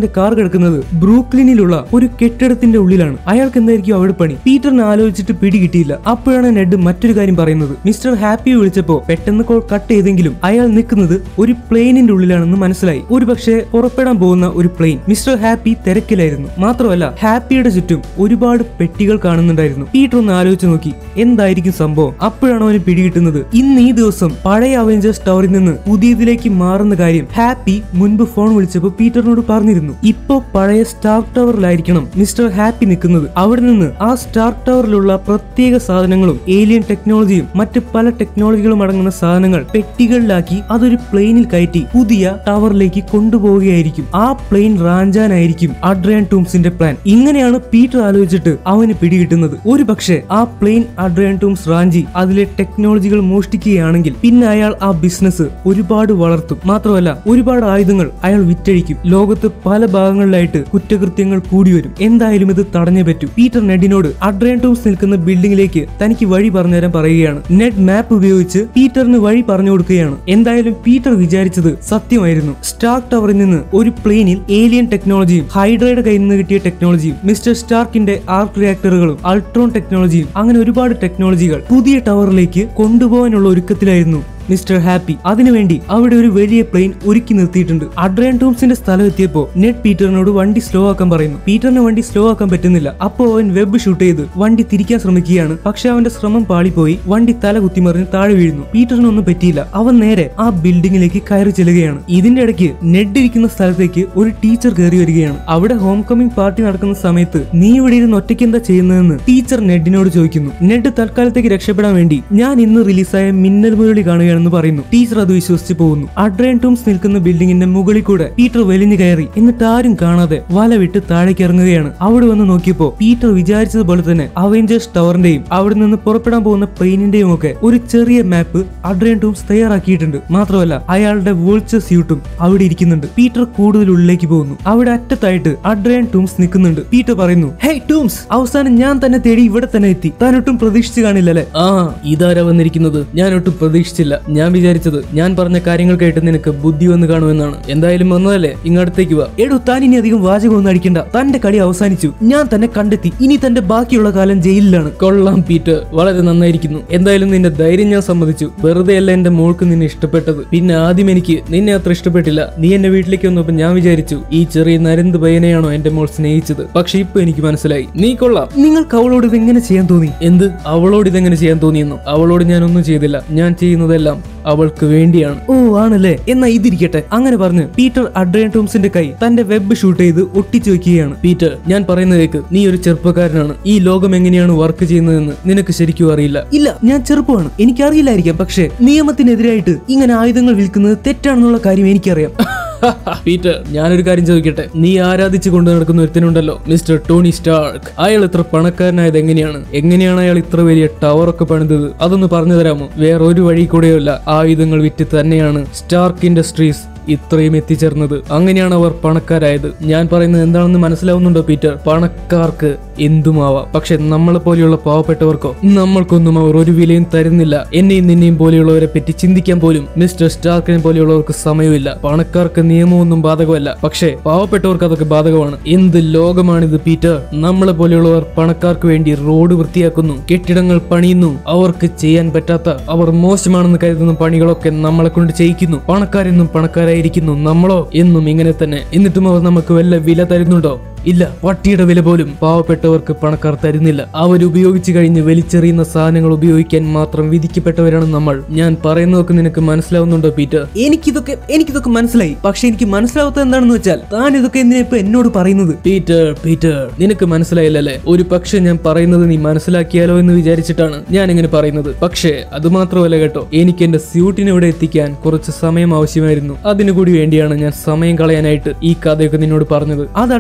തന്റെ കാർ കിടക്കുന്നത് ബ്രൂക്ലിനിലുള്ള ഒരു കെട്ടിടത്തിന്റെ ഉള്ളിലാണ് അയാൾക്ക് എന്തായിരിക്കും അവിടെ പണി പീറ്ററിനെ ആലോചിച്ചിട്ട് പിടികിട്ടിയില്ല അപ്പോഴാണ് നെഡ് മറ്റൊരു കാര്യം പറയുന്നത് മിസ്റ്റർ ഹാപ്പി വിളിച്ചപ്പോ പെട്ടെന്ന് കോൾ കട്ട് ചെയ്തെങ്കിലും അയാൾ നിൽക്കുന്നത് ഒരു പ്ലെയിനിന്റെ ഉള്ളിലാണെന്ന് മനസ്സിലായി ഒരു പക്ഷേ പുറപ്പെടാൻ പോകുന്ന ഒരു പ്ലെയിൻ മിസ്റ്റർ ഹാപ്പി തിരക്കിലായിരുന്നു മാത്രമല്ല ഹാപ്പിയുടെ ചുറ്റും ഒരുപാട് പെട്ടികൾ കാണുന്നുണ്ടായിരുന്നു പീറ്റർ ഒന്ന് ആലോചിച്ച് നോക്കി എന്തായിരിക്കും സംഭവം അപ്പോഴാണ് അവന് പിടികിട്ടുന്നത് ഇന്ന് ഈ ദിവസം പഴയ അവഞ്ചേഴ്സ് ടവറിൽ നിന്ന് പുതിയതിലേക്ക് മാറുന്ന കാര്യം ഹാപ്പി മുൻപ് ഫോൺ വിളിച്ചപ്പോൾ പീറ്ററിനോട് പറഞ്ഞിരുന്നു ഇപ്പോ പഴയ സ്റ്റാർ ടവറിലായിരിക്കണം മിസ്റ്റർ ഹാപ്പി നിൽക്കുന്നത് അവിടെ നിന്ന് ആ സ്റ്റാർ ടവറിലുള്ള പ്രത്യേക സാധനങ്ങളും ഏലിയൻ ടെക്നോളജിയും മറ്റ് പല ടെക്നോളജികളും അടങ്ങുന്ന സാധനങ്ങൾ പെട്ടികളിലാക്കി അതൊരു പ്ലെയിനിൽ കയറ്റി പുതിയ ടവറിലേക്ക് കൊണ്ടുപോവുകയായിരിക്കും ആ പ്ലെയിൻ റാഞ്ചാനായിരിക്കും അഡ്രിയൻ ടൂംസിന്റെ പ്ലാൻ ഇങ്ങനെയാണ് പീറ്റർ ആലോചിച്ചിട്ട് അവന് പിടികിട്ടുന്നത് ഒരു പക്ഷേ ആ പ്ലെയിൻ അഡ്രിയൻ ടൂംസ് റാഞ്ചി അതിലെ ടെക്നോളജികൾ മോഷ്ടിക്കുകയാണെങ്കിൽ പിന്നെ അയാൾ ആ ബിസിനസ് ഒരുപാട് വളർത്തും മാത്രമല്ല ഒരുപാട് ആയുധങ്ങൾ അയാൾ വിറ്റഴിക്കും ലോകത്ത് പല ഭാഗങ്ങളിലായിട്ട് കുറ്റകൃത്യങ്ങൾ കൂടി വരും എന്തായാലും ഇത് തടഞ്ഞേ പറ്റൂ പീറ്റർ നെഡിനോട് അഡ്രിയൻ ടൂംസ് നിൽക്കുന്ന ബിൽഡിംഗിലേക്ക് തനിക്ക് വഴി പറഞ്ഞുതരാൻ പറയുകയാണ് നെഡ് മാപ്പ് ഉപയോഗിച്ച് പീറ്ററിന് വഴി പറഞ്ഞു കൊടുക്കുകയാണ് എന്തായാലും പീറ്റർ വിചാരിച്ചത് സത്യമായിരുന്നു സ്റ്റാർക്ക് ടവറിൽ നിന്ന് ഒരു പ്ലെയിനിൽ ഏലിയൻ ടെക്നോളജിയും ഹൈഡ്രയുടെ കയ്യിൽ നിന്ന് കിട്ടിയ ടെക്നോളജിയും മിസ്റ്റർ സ്റ്റാർക്കിന്റെ ആർക്ക് റിയാക്ടറുകളും അൾട്രോൺ ടെക്നോളജിയും അങ്ങനെ ഒരുപാട് ടെക്നോളജികൾ പുതിയ ടവറിലേക്ക് കൊണ്ടുപോകാനുള്ള ഒരുക്കത്തിലായിരുന്നു മിസ്റ്റർ ഹാപ്പി അതിനുവേണ്ടി അവിടെ ഒരു വലിയ പ്ലെയിൻ ഒരുക്കി നിർത്തിയിട്ടുണ്ട് അഡ്രിയൻ ടൂംസിന്റെ സ്ഥലം എത്തിയപ്പോ നെറ്റ് പീറ്ററിനോട് വണ്ടി സ്ലോ ആക്കാൻ പറയുന്നു പീറ്ററിന് വണ്ടി സ്ലോ ആക്കാൻ പറ്റുന്നില്ല അപ്പോ അവൻ വെബ് ഷൂട്ട് ചെയ്ത് വണ്ടി തിരിക്കാൻ ശ്രമിക്കുകയാണ് പക്ഷെ അവന്റെ ശ്രമം പാളിപ്പോയി വണ്ടി തല കുത്തിമറിഞ്ഞ് താഴെ വീഴുന്നു പീറ്ററിനൊന്നും പറ്റിയില്ല അവൻ നേരെ ആ ബിൽഡിംഗിലേക്ക് കയറി ചെല്ലുകയാണ് ഇതിന്റെ ഇടയ്ക്ക് നെഡ് ഇരിക്കുന്ന സ്ഥലത്തേക്ക് ഒരു ടീച്ചർ കയറി വരികയാണ് അവിടെ ഹോം കമ്മിങ് പാർട്ടി നടക്കുന്ന സമയത്ത് നീ ഇവിടെ ഇരുന്ന് ഒറ്റയ്ക്ക് എന്താ ചെയ്യുന്നതെന്ന് ടീച്ചർ നെഡിനോട് ചോദിക്കുന്നു നെഡ് തൽക്കാലത്തേക്ക് രക്ഷപ്പെടാൻ വേണ്ടി ഞാൻ ഇന്ന് റിലീസായ മിന്നൽ മുരളി കാണുകയാണെന്ന് പറയുന്നു ടീച്ചർ അത് വിശ്വസിച്ച് പോകുന്നു അഡ്രയൻ ടൂംസ് നിൽക്കുന്ന ബിൽഡിംഗിന്റെ മുകളിൽ കൂടെ പീറ്റർ വലിഞ്ഞു കയറി എന്നിട്ട് ആരും കാണാതെ വല വിട്ട് താഴേക്ക് ഇറങ്ങുകയാണ് അവിടെ വന്ന് നോക്കിയപ്പോ പീറ്റർ വിചാരിച്ചതുപോലെ തന്നെ അവഞ്ചേഴ്സ് ടവറിന്റെയും അവിടെ നിന്ന് പുറപ്പെടാൻ പോകുന്ന പ്ലെയിനിന്റെയും ഒക്കെ ഒരു ചെറിയ മാപ്പ് അഡ്രയൻ ടൂംസ് തയ്യാറാക്കിയിട്ടുണ്ട് മാത്രമല്ല അയാളുടെ വോൾച്ചർ സ്യൂട്ടും അവിടെ ഇരിക്കുന്നുണ്ട് പീറ്റർ കൂടുതൽ ഉള്ളിലേക്ക് പോകുന്നു അവിടെ അറ്റത്തായിട്ട് അഡ്രയൻ ടൂംസ് നിൽക്കുന്നുണ്ട് പീറ്റർ പറയുന്നു ഹേ ടൂംസ് അവസാനം ഞാൻ തന്നെ തേടി ഇവിടെ തന്നെ എത്തി താൻ ഒട്ടും പ്രതീക്ഷിച്ചു കാണില്ലല്ലേ ആ ഇതാരാ വന്നിരിക്കുന്നത് ഞാൻ ഒട്ടും പ്രതീക്ഷിച്ചില്ല ഞാൻ വിചാരിച്ചത് ഞാൻ പറഞ്ഞ കാര്യങ്ങൾ കേട്ട് നിനക്ക് ബുദ്ധി വന്ന് കാണുമെന്നാണ് എന്തായാലും വന്നതല്ലേ ഇങ്ങടുത്തേക്ക് വാ എടോ താൻ ഇനി അധികം വാചകമൊന്നും അടിക്കണ്ട തന്റെ കളി അവസാനിച്ചു ഞാൻ തന്നെ കണ്ടെത്തി ഇനി തന്റെ ബാക്കിയുള്ള കാലം ജയിലിലാണ് കൊള്ളാം പീറ്റർ വളരെ നന്നായിരിക്കുന്നു എന്തായാലും നിന്റെ ധൈര്യം ഞാൻ സമ്മതിച്ചു വെറുതെ അല്ല എന്റെ മോൾക്ക് നിന്നെ ഇഷ്ടപ്പെട്ടത് പിന്നെ ആദ്യം എനിക്ക് നിന്നെ അത്ര ഇഷ്ടപ്പെട്ടില്ല നീ എന്റെ വീട്ടിലേക്ക് വന്നപ്പോ ഞാൻ വിചാരിച്ചു ഈ ചെറിയ നരന്ത് പയ്യനെയാണോ എന്റെ മോൾ സ്നേഹിച്ചത് പക്ഷെ ഇപ്പൊ എനിക്ക് മനസ്സിലായി നീ കൊള്ളാം നിങ്ങൾക്ക് അവളോട് ഇത് എങ്ങനെ ചെയ്യാൻ തോന്നി എന്ത് അവളോട് ഇതെങ്ങനെ ചെയ്യാൻ തോന്നിയെന്നു അവളോട് ഞാൻ ഒന്നും ചെയ്തില്ല ഞാൻ ചെയ്യുന്നതെല്ലാം അവൾക്ക് വേണ്ടിയാണ് ഓ ആണല്ലേ എന്നാ ഇതിരിക്കട്ടെ അങ്ങനെ പറഞ്ഞ് പീറ്റർ അഡ്രിയൻ ടോംസിന്റെ കൈ തന്റെ വെബ് ഷൂട്ട് ചെയ്ത് ഒട്ടിച്ചു വെക്കുകയാണ് പീറ്റർ ഞാൻ പറയുന്നത് കേക്ക് നീ ഒരു ചെറുപ്പക്കാരനാണ് ഈ ലോകം എങ്ങനെയാണ് വർക്ക് ചെയ്യുന്നതെന്ന് നിനക്ക് ശരിക്കും അറിയില്ല ഇല്ല ഞാൻ ചെറുപ്പമാണ് എനിക്കറിയില്ലായിരിക്കാം പക്ഷേ നിയമത്തിനെതിരായിട്ട് ഇങ്ങനെ ആയുധങ്ങൾ വിൽക്കുന്നത് തെറ്റാണെന്നുള്ള കാര്യം എനിക്കറിയാം പീറ്റർ ഞാനൊരു കാര്യം ചോദിക്കട്ടെ നീ ആരാധിച്ചു കൊണ്ടു നടക്കുന്ന ഒരുത്തനുണ്ടല്ലോ മിസ്റ്റർ ടോണി സ്റ്റാർക്ക് അയാൾ ഇത്ര പണക്കാരനായത് എങ്ങനെയാണ് എങ്ങനെയാണ് അയാൾ ഇത്ര വലിയ ടവർ ഒക്കെ പണിതത് അതൊന്ന് പറഞ്ഞു തരാമോ വേറെ ഒരു വഴി കൂടെയല്ല ആയുധങ്ങൾ വിറ്റ് തന്നെയാണ് സ്റ്റാർക്ക് ഇൻഡസ്ട്രീസ് ഇത്രയും എത്തിച്ചേർന്നത് അങ്ങനെയാണ് അവർ പണക്കാരായത് ഞാൻ പറയുന്നത് എന്താണെന്ന് മനസ്സിലാവുന്നുണ്ടോ പീറ്റർ പണക്കാർക്ക് എന്തുമാവാം പക്ഷെ നമ്മളെ പോലെയുള്ള പാവപ്പെട്ടവർക്കോ നമ്മൾക്കൊന്നും അവർ ഒരു വിലയും തരുന്നില്ല എന്നെയും നിന്നെയും പോലെയുള്ളവരെ പറ്റി ചിന്തിക്കാൻ പോലും മിസ്റ്റർ സ്റ്റാർക്കിനെ പോലെയുള്ളവർക്ക് സമയമില്ല പണക്കാർക്ക് നിയമമൊന്നും ബാധകമല്ല പക്ഷേ പാവപ്പെട്ടവർക്ക് അതൊക്കെ ബാധകമാണ് എന്ത് ലോകമാണിത് പീറ്റർ നമ്മളെ പോലെയുള്ളവർ പണക്കാർക്ക് വേണ്ടി റോഡ് വൃത്തിയാക്കുന്നു കെട്ടിടങ്ങൾ പണിയുന്നു അവർക്ക് ചെയ്യാൻ പറ്റാത്ത അവർ മോശമാണെന്ന് കരുതുന്ന പണികളൊക്കെ നമ്മളെ കൊണ്ട് ചെയ്യിക്കുന്നു പണക്കാരെന്നും പണക്കാരായിരിക്കുന്നു നമ്മളോ എന്നും ഇങ്ങനെ തന്നെ എന്നിട്ടും അവർ നമുക്ക് വല്ല വില തരുന്നുണ്ടോ ഇല്ല പട്ടിയുടെ വില പോലും പാവപ്പെട്ടവർക്ക് പണക്കാർ തരുന്നില്ല അവർ ഉപയോഗിച്ചു കഴിഞ്ഞ് വലിച്ചെറിയുന്ന സാധനങ്ങൾ ഉപയോഗിക്കാൻ മാത്രം വിധിക്കപ്പെട്ടവരാണ് നമ്മൾ ഞാൻ പറയുന്നതൊക്കെ നിനക്ക് മനസ്സിലാവുന്നുണ്ടോ പീറ്റർ എനിക്കിതൊക്കെ എനിക്കിതൊക്കെ മനസ്സിലായി പക്ഷെ എനിക്ക് മനസ്സിലാവാത്തത് എന്താണെന്ന് വെച്ചാൽ താൻ ഇതൊക്കെ എന്തിനാ ഇപ്പൊ എന്നോട് പറയുന്നത് പീറ്റർ പീറ്റർ നിനക്ക് മനസ്സിലായില്ലല്ലേ ഒരു പക്ഷെ ഞാൻ പറയുന്നത് നീ മനസ്സിലാക്കിയാലോ എന്ന് വിചാരിച്ചിട്ടാണ് ഞാൻ ഇങ്ങനെ പറയുന്നത് പക്ഷേ അത് മാത്രമല്ല കേട്ടോ എനിക്ക് എന്റെ സ്യൂട്ടിനെ ഇവിടെ എത്തിക്കാൻ കുറച്ച് സമയം ആവശ്യമായിരുന്നു അതിനു കൂടി വേണ്ടിയാണ് ഞാൻ സമയം കളയാനായിട്ട് ഈ കഥയൊക്കെ നിന്നോട് പറഞ്ഞത് അത് അഡ്രിയൻ ടോംസിന്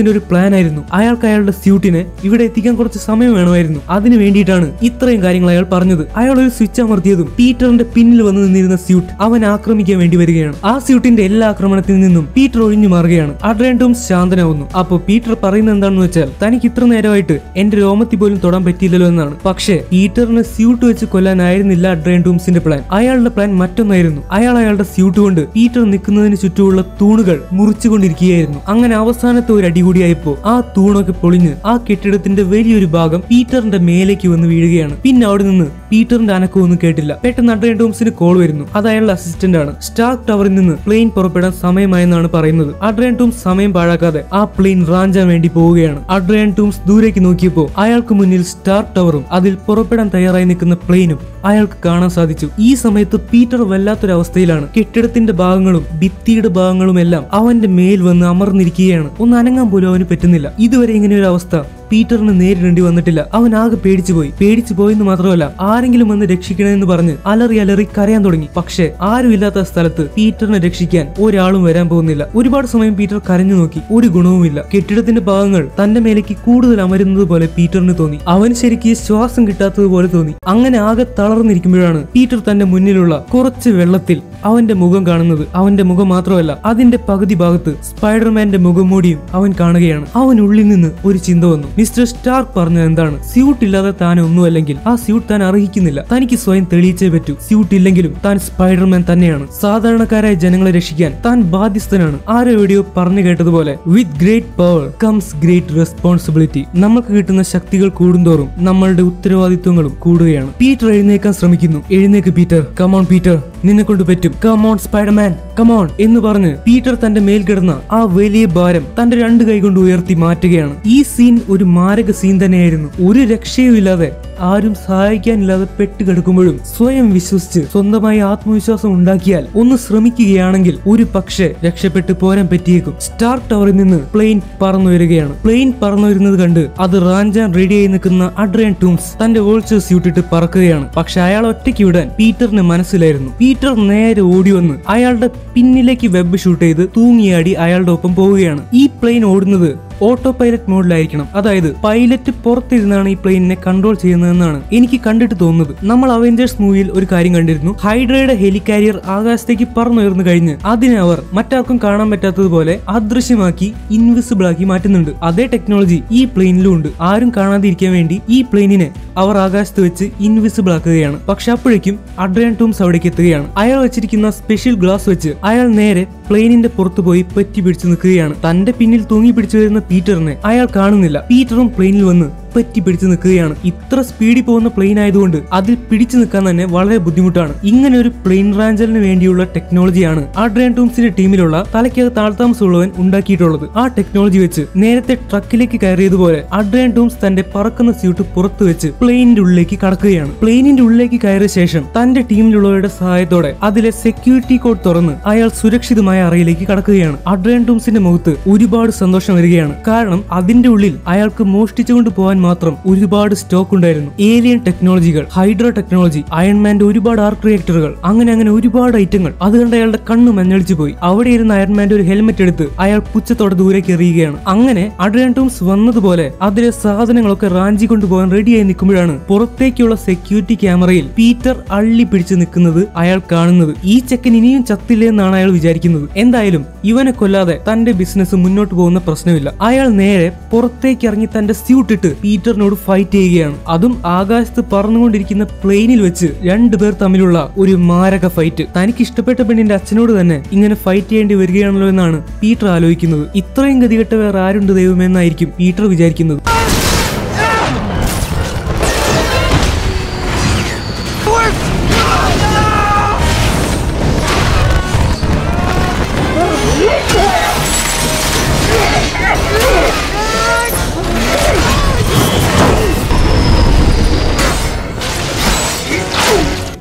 ടൂംസിന്റെ ഒരു പ്ലാൻ ആയിരുന്നു അയാൾക്ക് അയാളുടെ സ്യൂട്ടിനെ ഇവിടെ എത്തിക്കാൻ കുറച്ച് സമയം വേണമായിരുന്നു അതിനു വേണ്ടിയിട്ടാണ് ഇത്രയും കാര്യങ്ങൾ അയാൾ പറഞ്ഞത് അയാൾ ഒരു സ്വിച്ച് അമർത്തിയതും പീറ്ററിന്റെ പിന്നിൽ വന്ന് നിന്നിരുന്ന സ്യൂട്ട് അവൻ ആക്രമിക്കാൻ വേണ്ടി വരികയാണ് ആ സ്യൂട്ടിന്റെ എല്ലാ ആക്രമണത്തിൽ നിന്നും പീറ്റർ ഒഴിഞ്ഞു മാറുകയാണ് അഡ്രിയൻ ടൂംസ് ശാന്തനാവുന്നു അപ്പോൾ പീറ്റർ പറയുന്നത് എന്താണെന്ന് വെച്ചാൽ തനിക്ക് ഇത്ര നേരമായിട്ട് എന്റെ രോമത്തിൽ പോലും തൊടാൻ പറ്റിയില്ലല്ലോ എന്നാണ് പക്ഷേ പീറ്ററിനെ സ്യൂട്ട് വെച്ച് കൊല്ലാനായിരുന്നില്ല അഡ്രിയൻ ടൂംസിന്റെ പ്ലാൻ അയാളുടെ പ്ലാൻ മറ്റൊന്നായിരുന്നു അയാൾ അയാളുടെ സ്യൂട്ട് കൊണ്ട് പീറ്റർ നിൽക്കുന്നതിന് ചുറ്റുമുള്ള തൂണുകൾ മുറിച്ചുകൊണ്ടിരിക്കുകയായിരുന്നു അങ്ങനെ അവസാനത്തെ ഒരു അടി കൂടിയായപ്പോ ആ തൂണൊക്കെ പൊളിഞ്ഞ് ആ കെട്ടിടത്തിന്റെ വലിയൊരു ഭാഗം പീറ്ററിന്റെ മേലേക്ക് വന്ന് വീഴുകയാണ് പിന്നെ അവിടെ നിന്ന് പീറ്ററിന്റെ അനക്കമൊന്നും കേട്ടില്ല പെട്ടെന്ന് അഡ്രിയൻ ടോംസിന് കോൾ വരുന്നു അത് അയാളുടെ അസിസ്റ്റന്റ് ആണ് സ്റ്റാർക്ക് ടവറിൽ നിന്ന് പ്ലെയിൻ പുറപ്പെടാൻ സമയമായെന്നാണ് പറയുന്നത് അഡ്രിയൻ ടൂംസ് സമയം പാഴാക്കാതെ ആ പ്ലെയിൻ റാഞ്ചാൻ വേണ്ടി പോവുകയാണ് അഡ്രിയൻ ടൂംസ് ദൂരേക്ക് നോക്കിയപ്പോൾ അയാൾക്ക് മുന്നിൽ സ്റ്റാർക്ക് ടവറും അതിൽ പുറപ്പെടാൻ തയ്യാറായി നിൽക്കുന്ന പ്ലെയിനും അയാൾക്ക് കാണാൻ സാധിച്ചു ഈ സമയത്ത് പീറ്റർ വല്ലാത്തൊരവസ്ഥയിലാണ് കെട്ടിടത്തിന്റെ ഭാഗങ്ങളും ഭിത്തിയുടെ ഭാഗങ്ങളും എല്ലാം അവന്റെ മേൽ വന്ന് അമർന്നിരിക്കുകയാണ് ഒന്ന് അനങ്ങാൻ പോലും അവന് പറ്റുന്നില്ല ഇതുവരെ ഇങ്ങനെ ഒരു അവസ്ഥ പീറ്ററിന് നേരിടേണ്ടി വന്നിട്ടില്ല അവൻ ആകെ പേടിച്ചു പോയി പേടിച്ചു പോയെന്ന് മാത്രമല്ല ആരെങ്കിലും വന്ന് രക്ഷിക്കണമെന്ന് പറഞ്ഞ് അലറി അലറി കരയാൻ തുടങ്ങി പക്ഷേ ആരുമില്ലാത്ത സ്ഥലത്ത് പീറ്ററിനെ രക്ഷിക്കാൻ ഒരാളും വരാൻ പോകുന്നില്ല ഒരുപാട് സമയം പീറ്റർ കരഞ്ഞു നോക്കി ഒരു ഗുണവുമില്ല കെട്ടിടത്തിന്റെ ഭാഗങ്ങൾ തന്റെ മേലേക്ക് കൂടുതൽ അമരുന്നത് പോലെ പീറ്ററിന് തോന്നി അവന് ശരിക്ക് ശ്വാസം കിട്ടാത്തത് പോലെ തോന്നി അങ്ങനെ ആകെ തളർന്നിരിക്കുമ്പോഴാണ് പീറ്റർ തന്റെ മുന്നിലുള്ള കുറച്ച് വെള്ളത്തിൽ അവന്റെ മുഖം കാണുന്നത് അവന്റെ മുഖം മാത്രമല്ല അതിന്റെ പകുതി ഭാഗത്ത് സ്പൈഡർമാന്റെ മുഖംമൂടിയും അവൻ കാണുകയാണ് അവൻ ഉള്ളിൽ നിന്ന് ഒരു ചിന്ത വന്നു മിസ്റ്റർ സ്റ്റാർക്ക് പറഞ്ഞത് എന്താണ് സ്യൂട്ട് ഇല്ലാതെ താൻ ഒന്നുമല്ലെങ്കിൽ ആ സ്യൂട്ട് താൻ അർഹിക്കുന്നില്ല തനിക്ക് സ്വയം തെളിയിച്ചേ പറ്റൂ സ്യൂട്ട് ഇല്ലെങ്കിലും താൻ സ്പൈഡർമാൻ തന്നെയാണ് സാധാരണക്കാരായ ജനങ്ങളെ രക്ഷിക്കാൻ താൻ ബാധ്യസ്ഥനാണ് ആരോ എവിടെയോ പറഞ്ഞു കേട്ടതുപോലെ with great power comes great responsibility നമുക്ക് കിട്ടുന്ന ശക്തികൾ കൂടുന്തോറും നമ്മളുടെ ഉത്തരവാദിത്വങ്ങളും കൂടുകയാണ് പീറ്റർ എഴുന്നേക്കാൻ ശ്രമിക്കുന്നു എഴുന്നേക്ക് പീറ്റർ കമോൺ പീറ്റർ നിന്നെ കൊണ്ട് പറ്റും കമോൺ സ്പൈഡർമാൻ കമോൺ എന്ന് പറഞ്ഞ് പീറ്റർ തന്റെ മേൽ കിടന്ന ആ വലിയ ഭാരം തന്റെ രണ്ട് കൈ കൊണ്ട് ഉയർത്തി മാറ്റുകയാണ് ഈ സീൻ ഒരു മാരക സീൻ തന്നെയായിരുന്നു ഒരു രക്ഷയും ഇല്ലാതെ ആരും സഹായിക്കാനില്ലാതെ പെട്ടുകിടക്കുമ്പോഴും സ്വയം വിശ്വസിച്ച് സ്വന്തമായി ആത്മവിശ്വാസം ഉണ്ടാക്കിയാൽ ഒന്ന് ശ്രമിക്കുകയാണെങ്കിൽ ഒരു പക്ഷേ രക്ഷപ്പെട്ടു പോരാൻ പറ്റിയേക്കും സ്റ്റാർ ടവറിൽ നിന്ന് പ്ലെയിൻ പറന്നുയരുകയാണ് പ്ലെയിൻ പറന്നുയരുന്നത് കണ്ട് അത് റാഞ്ചാൻ റെഡിയായി നിൽക്കുന്ന അഡ്രിയൻ ടൂംസ് തന്റെ വോൾച്ചർ സ്യൂട്ട് ഇട്ട് പറക്കുകയാണ് പക്ഷെ അയാൾ ഒറ്റയ്ക്ക് വിടാൻ പീറ്ററിന് മനസ്സിലായിരുന്നു പീറ്റർ നേരെ ഓടി വന്ന് അയാളുടെ പിന്നിലേക്ക് വെബ് ഷൂട്ട് ചെയ്ത് തൂങ്ങിയാടി അയാളുടെ ഒപ്പം പോവുകയാണ് ഈ പ്ലെയിൻ ഓടുന്നത് ഓട്ടോ പൈലറ്റ് മോഡിലായിരിക്കണം അതായത് പൈലറ്റ് പുറത്തിരുന്നാണ് ഈ പ്ലെയിനിനെ കൺട്രോൾ ചെയ്യുന്നതെന്നാണ് എനിക്ക് കണ്ടിട്ട് തോന്നുന്നത് നമ്മൾ അവഞ്ചേഴ്സ് മൂവിയിൽ ഒരു കാര്യം കണ്ടിരുന്നു ഹൈഡ്രയുടെ ഹെലികാരിയർ ആകാശത്തേക്ക് പറന്നുയർന്നു കഴിഞ്ഞ് അതിനെ അവർ മറ്റാർക്കും കാണാൻ പറ്റാത്തതുപോലെ അദൃശ്യമാക്കി ഇൻവിസിബിൾ ആക്കി മാറ്റുന്നുണ്ട് അതേ ടെക്നോളജി ഈ പ്ലെയിനിലും ഉണ്ട് ആരും കാണാതിരിക്കാൻ വേണ്ടി ഈ പ്ലെയിനിനെ അവർ ആകാശത്ത് വെച്ച് ഇൻവിസിബിൾ ആക്കുകയാണ് പക്ഷെ അപ്പോഴേക്കും അഡ്രിയൻ ടൂംസ് അവിടേക്ക് എത്തുകയാണ് അയാൾ വെച്ചിരിക്കുന്ന സ്പെഷ്യൽ ഗ്ലാസ് വെച്ച് അയാൾ നേരെ പ്ലെയിനിന്റെ പുറത്തു പോയി പറ്റി പിടിച്ചു നിൽക്കുകയാണ് തന്റെ പിന്നിൽ തൂങ്ങി പിടിച്ചു വരുന്ന പീറ്ററിനെ അയാൾ കാണുന്നില്ല പീറ്ററും പ്ലെയിനിൽ വന്ന് പറ്റി പിടിച്ചു നിൽക്കുകയാണ് ഇത്ര സ്പീഡിൽ പോകുന്ന പ്ലെയിൻ ആയതുകൊണ്ട് അതിൽ പിടിച്ചു നിൽക്കാൻ തന്നെ വളരെ ബുദ്ധിമുട്ടാണ് ഇങ്ങനെ ഒരു പ്ലെയിൻ റാഞ്ചലിന് വേണ്ടിയുള്ള ടെക്നോളജിയാണ് അഡ്രിയൻ ടൂംസിന്റെ ടീമിലുള്ള തലയ്ക്കകത്ത് ആൾതാമസമുള്ളവൻ ഉണ്ടാക്കിയിട്ടുള്ളത് ആ ടെക്നോളജി വെച്ച് നേരത്തെ ട്രക്കിലേക്ക് കയറിയതുപോലെ അഡ്രിയൻ ടൂംസ് തന്റെ പറക്കുന്ന സ്യൂട്ട് പുറത്തു വെച്ച് പ്ലെയിനിന്റെ ഉള്ളിലേക്ക് കടക്കുകയാണ് പ്ലെയിനിന്റെ ഉള്ളിലേക്ക് കയറിയ ശേഷം തന്റെ ടീമിലുള്ളവരുടെ സഹായത്തോടെ അതിലെ സെക്യൂരിറ്റി കോഡ് തുറന്ന് അയാൾ സുരക്ഷിതമായ അറയിലേക്ക് കടക്കുകയാണ് അഡ്രിയൻ ടൂംസിന്റെ മുഖത്ത് ഒരുപാട് സന്തോഷം വരികയാണ് കാരണം അതിന്റെ ഉള്ളിൽ അയാൾക്ക് മോഷ്ടിച്ചുകൊണ്ട് പോകാൻ മാത്രം ഒരുപാട് സ്റ്റോക്ക് ഉണ്ടായിരുന്നു ഏലിയൻ ടെക്നോളജികൾ ഹൈഡ്രോ ടെക്നോളജി അയൺമാന്റെ ഒരുപാട് ആർക്ക് റിയാക്ടറുകൾ അങ്ങനെ അങ്ങനെ ഒരുപാട് ഐറ്റങ്ങൾ അത് കണ്ട് അയാളുടെ കണ്ണ് മഞ്ഞളിച്ചു പോയി അവിടെ ഇരുന്ന അയൺമാന്റെ ഒരു ഹെൽമെറ്റ് എടുത്ത് അയാൾ പുച്ഛത്തോടെ ദൂരേക്ക് എറിയുകയാണ് അങ്ങനെ അഡ്രിയൻ ടൂംസ് വന്നതുപോലെ അതിലെ സാധനങ്ങളൊക്കെ റാഞ്ചി കൊണ്ടുപോകാൻ റെഡിയായി നിൽക്കുമ്പോഴാണ് പുറത്തേക്കുള്ള സെക്യൂരിറ്റി ക്യാമറയിൽ പീറ്റർ അള്ളി പിടിച്ചു നിൽക്കുന്നത് അയാൾ കാണുന്നത് ഈ ചെക്കൻ ഇനിയും ചത്തില്ലേ എന്നാണ് അയാൾ വിചാരിക്കുന്നത് എന്തായാലും ഇവനെ കൊല്ലാതെ തന്റെ ബിസിനസ് മുന്നോട്ട് പോകുന്ന പ്രശ്നമില്ല അയാൾ നേരെ പുറത്തേക്ക് ഇറങ്ങി തന്റെ സ്യൂട്ട് ഇട്ട് പീറ്ററിനോട് ഫൈറ്റ് ചെയ്യുകയാണ് അതും ആകാശത്ത് പറന്നുകൊണ്ടിരിക്കുന്ന പ്ലെയിനിൽ വെച്ച് രണ്ടുപേർ തമ്മിലുള്ള ഒരു മാരക ഫൈറ്റ് തനിക്ക് ഇഷ്ടപ്പെട്ട പെണ്ണിന്റെ അച്ഛനോട് തന്നെ ഇങ്ങനെ ഫൈറ്റ് ചെയ്യേണ്ടി വരികയാണല്ലോ എന്നാണ് പീറ്റർ ആലോചിക്കുന്നത് ഇത്രയും ഗതികെട്ട വേറെ ആരുണ്ട് ദൈവമെന്നായിരിക്കും പീറ്റർ വിചാരിക്കുന്നത്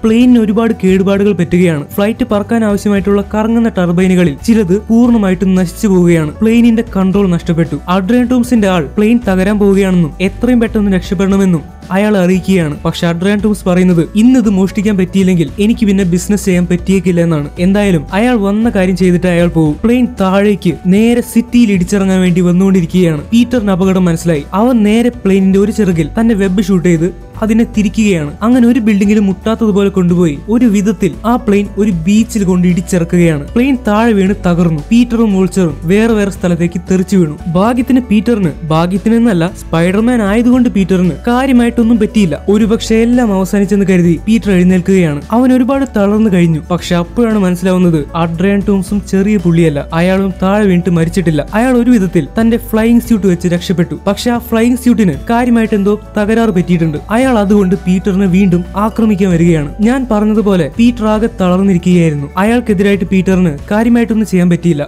പ്ലെയിനിന് ഒരുപാട് കേടുപാടുകൾ പറ്റുകയാണ് ഫ്ലൈറ്റ് പറക്കാൻ ആവശ്യമായിട്ടുള്ള കറങ്ങുന്ന ടർബൈനുകളിൽ ചിലത് പൂർണ്ണമായിട്ടും നശിച്ചു പോവുകയാണ് പ്ലെയിനിന്റെ കൺട്രോൾ നഷ്ടപ്പെട്ടു അഡ്രിയൻ ടൂംസിന്റെ ആൾ പ്ലെയിൻ തകരാൻ പോവുകയാണെന്നും എത്രയും പെട്ടെന്ന് രക്ഷപ്പെടണമെന്നും അയാൾ അറിയിക്കുകയാണ് പക്ഷെ അഡ്രിയൻ ടൂംസ് പറയുന്നത് ഇന്ന് ഇത് മോഷ്ടിക്കാൻ പറ്റിയില്ലെങ്കിൽ എനിക്ക് പിന്നെ ബിസിനസ് ചെയ്യാൻ പറ്റിയേക്കില്ല എന്നാണ് എന്തായാലും അയാൾ വന്ന കാര്യം ചെയ്തിട്ട് അയാൾ പോകും പ്ലെയിൻ താഴേക്ക് നേരെ സിറ്റിയിൽ ഇടിച്ചിറങ്ങാൻ വേണ്ടി വന്നുകൊണ്ടിരിക്കുകയാണ് പീറ്ററിന് അപകടം മനസ്സിലായി അവൻ നേരെ പ്ലെയിനിന്റെ ഒരു ചെറുകിൽ തന്റെ വെബ് ഷൂട്ട് ചെയ്ത് അതിനെ തിരിക്കുകയാണ് അങ്ങനെ ഒരു ബിൽഡിംഗിലും മുട്ടാത്തതുപോലെ കൊണ്ടുപോയി ഒരു വിധത്തിൽ ആ പ്ലെയിൻ ഒരു ബീച്ചിൽ കൊണ്ട് ഇടിച്ചിറക്കുകയാണ് പ്ലെയിൻ താഴെ വീണ് തകർന്നു പീറ്ററും വോൾച്ചറും വേറെ വേറെ സ്ഥലത്തേക്ക് തെറിച്ചു വീണു ഭാഗ്യത്തിന് പീറ്ററിന് ഭാഗ്യത്തിനെന്നല്ല സ്പൈഡർമാൻ ആയതുകൊണ്ട് പീറ്ററിന് കാര്യമായിട്ടൊന്നും പറ്റിയില്ല ഒരുപക്ഷെ എല്ലാം അവസാനിച്ചെന്ന് കരുതി പീറ്റർ എഴുന്നേൽക്കുകയാണ് അവൻ ഒരുപാട് തളർന്നു കഴിഞ്ഞു പക്ഷെ അപ്പോഴാണ് മനസ്സിലാവുന്നത് അഡ്രയൻ ടൂംസും ചെറിയ പുള്ളിയല്ല അയാളും താഴെ വീണിട്ട് മരിച്ചിട്ടില്ല അയാൾ ഒരു വിധത്തിൽ തന്റെ ഫ്ലൈയിങ് സ്യൂട്ട് വെച്ച് രക്ഷപ്പെട്ടു പക്ഷെ ആ ഫ്ലൈയിങ് സ്യൂട്ടിന് കാര്യമായിട്ട് എന്തോ തകരാറ് പറ്റിയിട്ടുണ്ട് അയാൾ അതുകൊണ്ട് പീറ്ററിനെ വീണ്ടും ആക്രമിക്കാൻ വരികയാണ് ഞാൻ പറഞ്ഞതുപോലെ പീറ്റർ ആകെ തളർന്നിരിക്കുകയായിരുന്നു അയാൾക്കെതിരായിട്ട് പീറ്ററിന് കാര്യമായിട്ടൊന്നും ചെയ്യാൻ പറ്റിയില്ല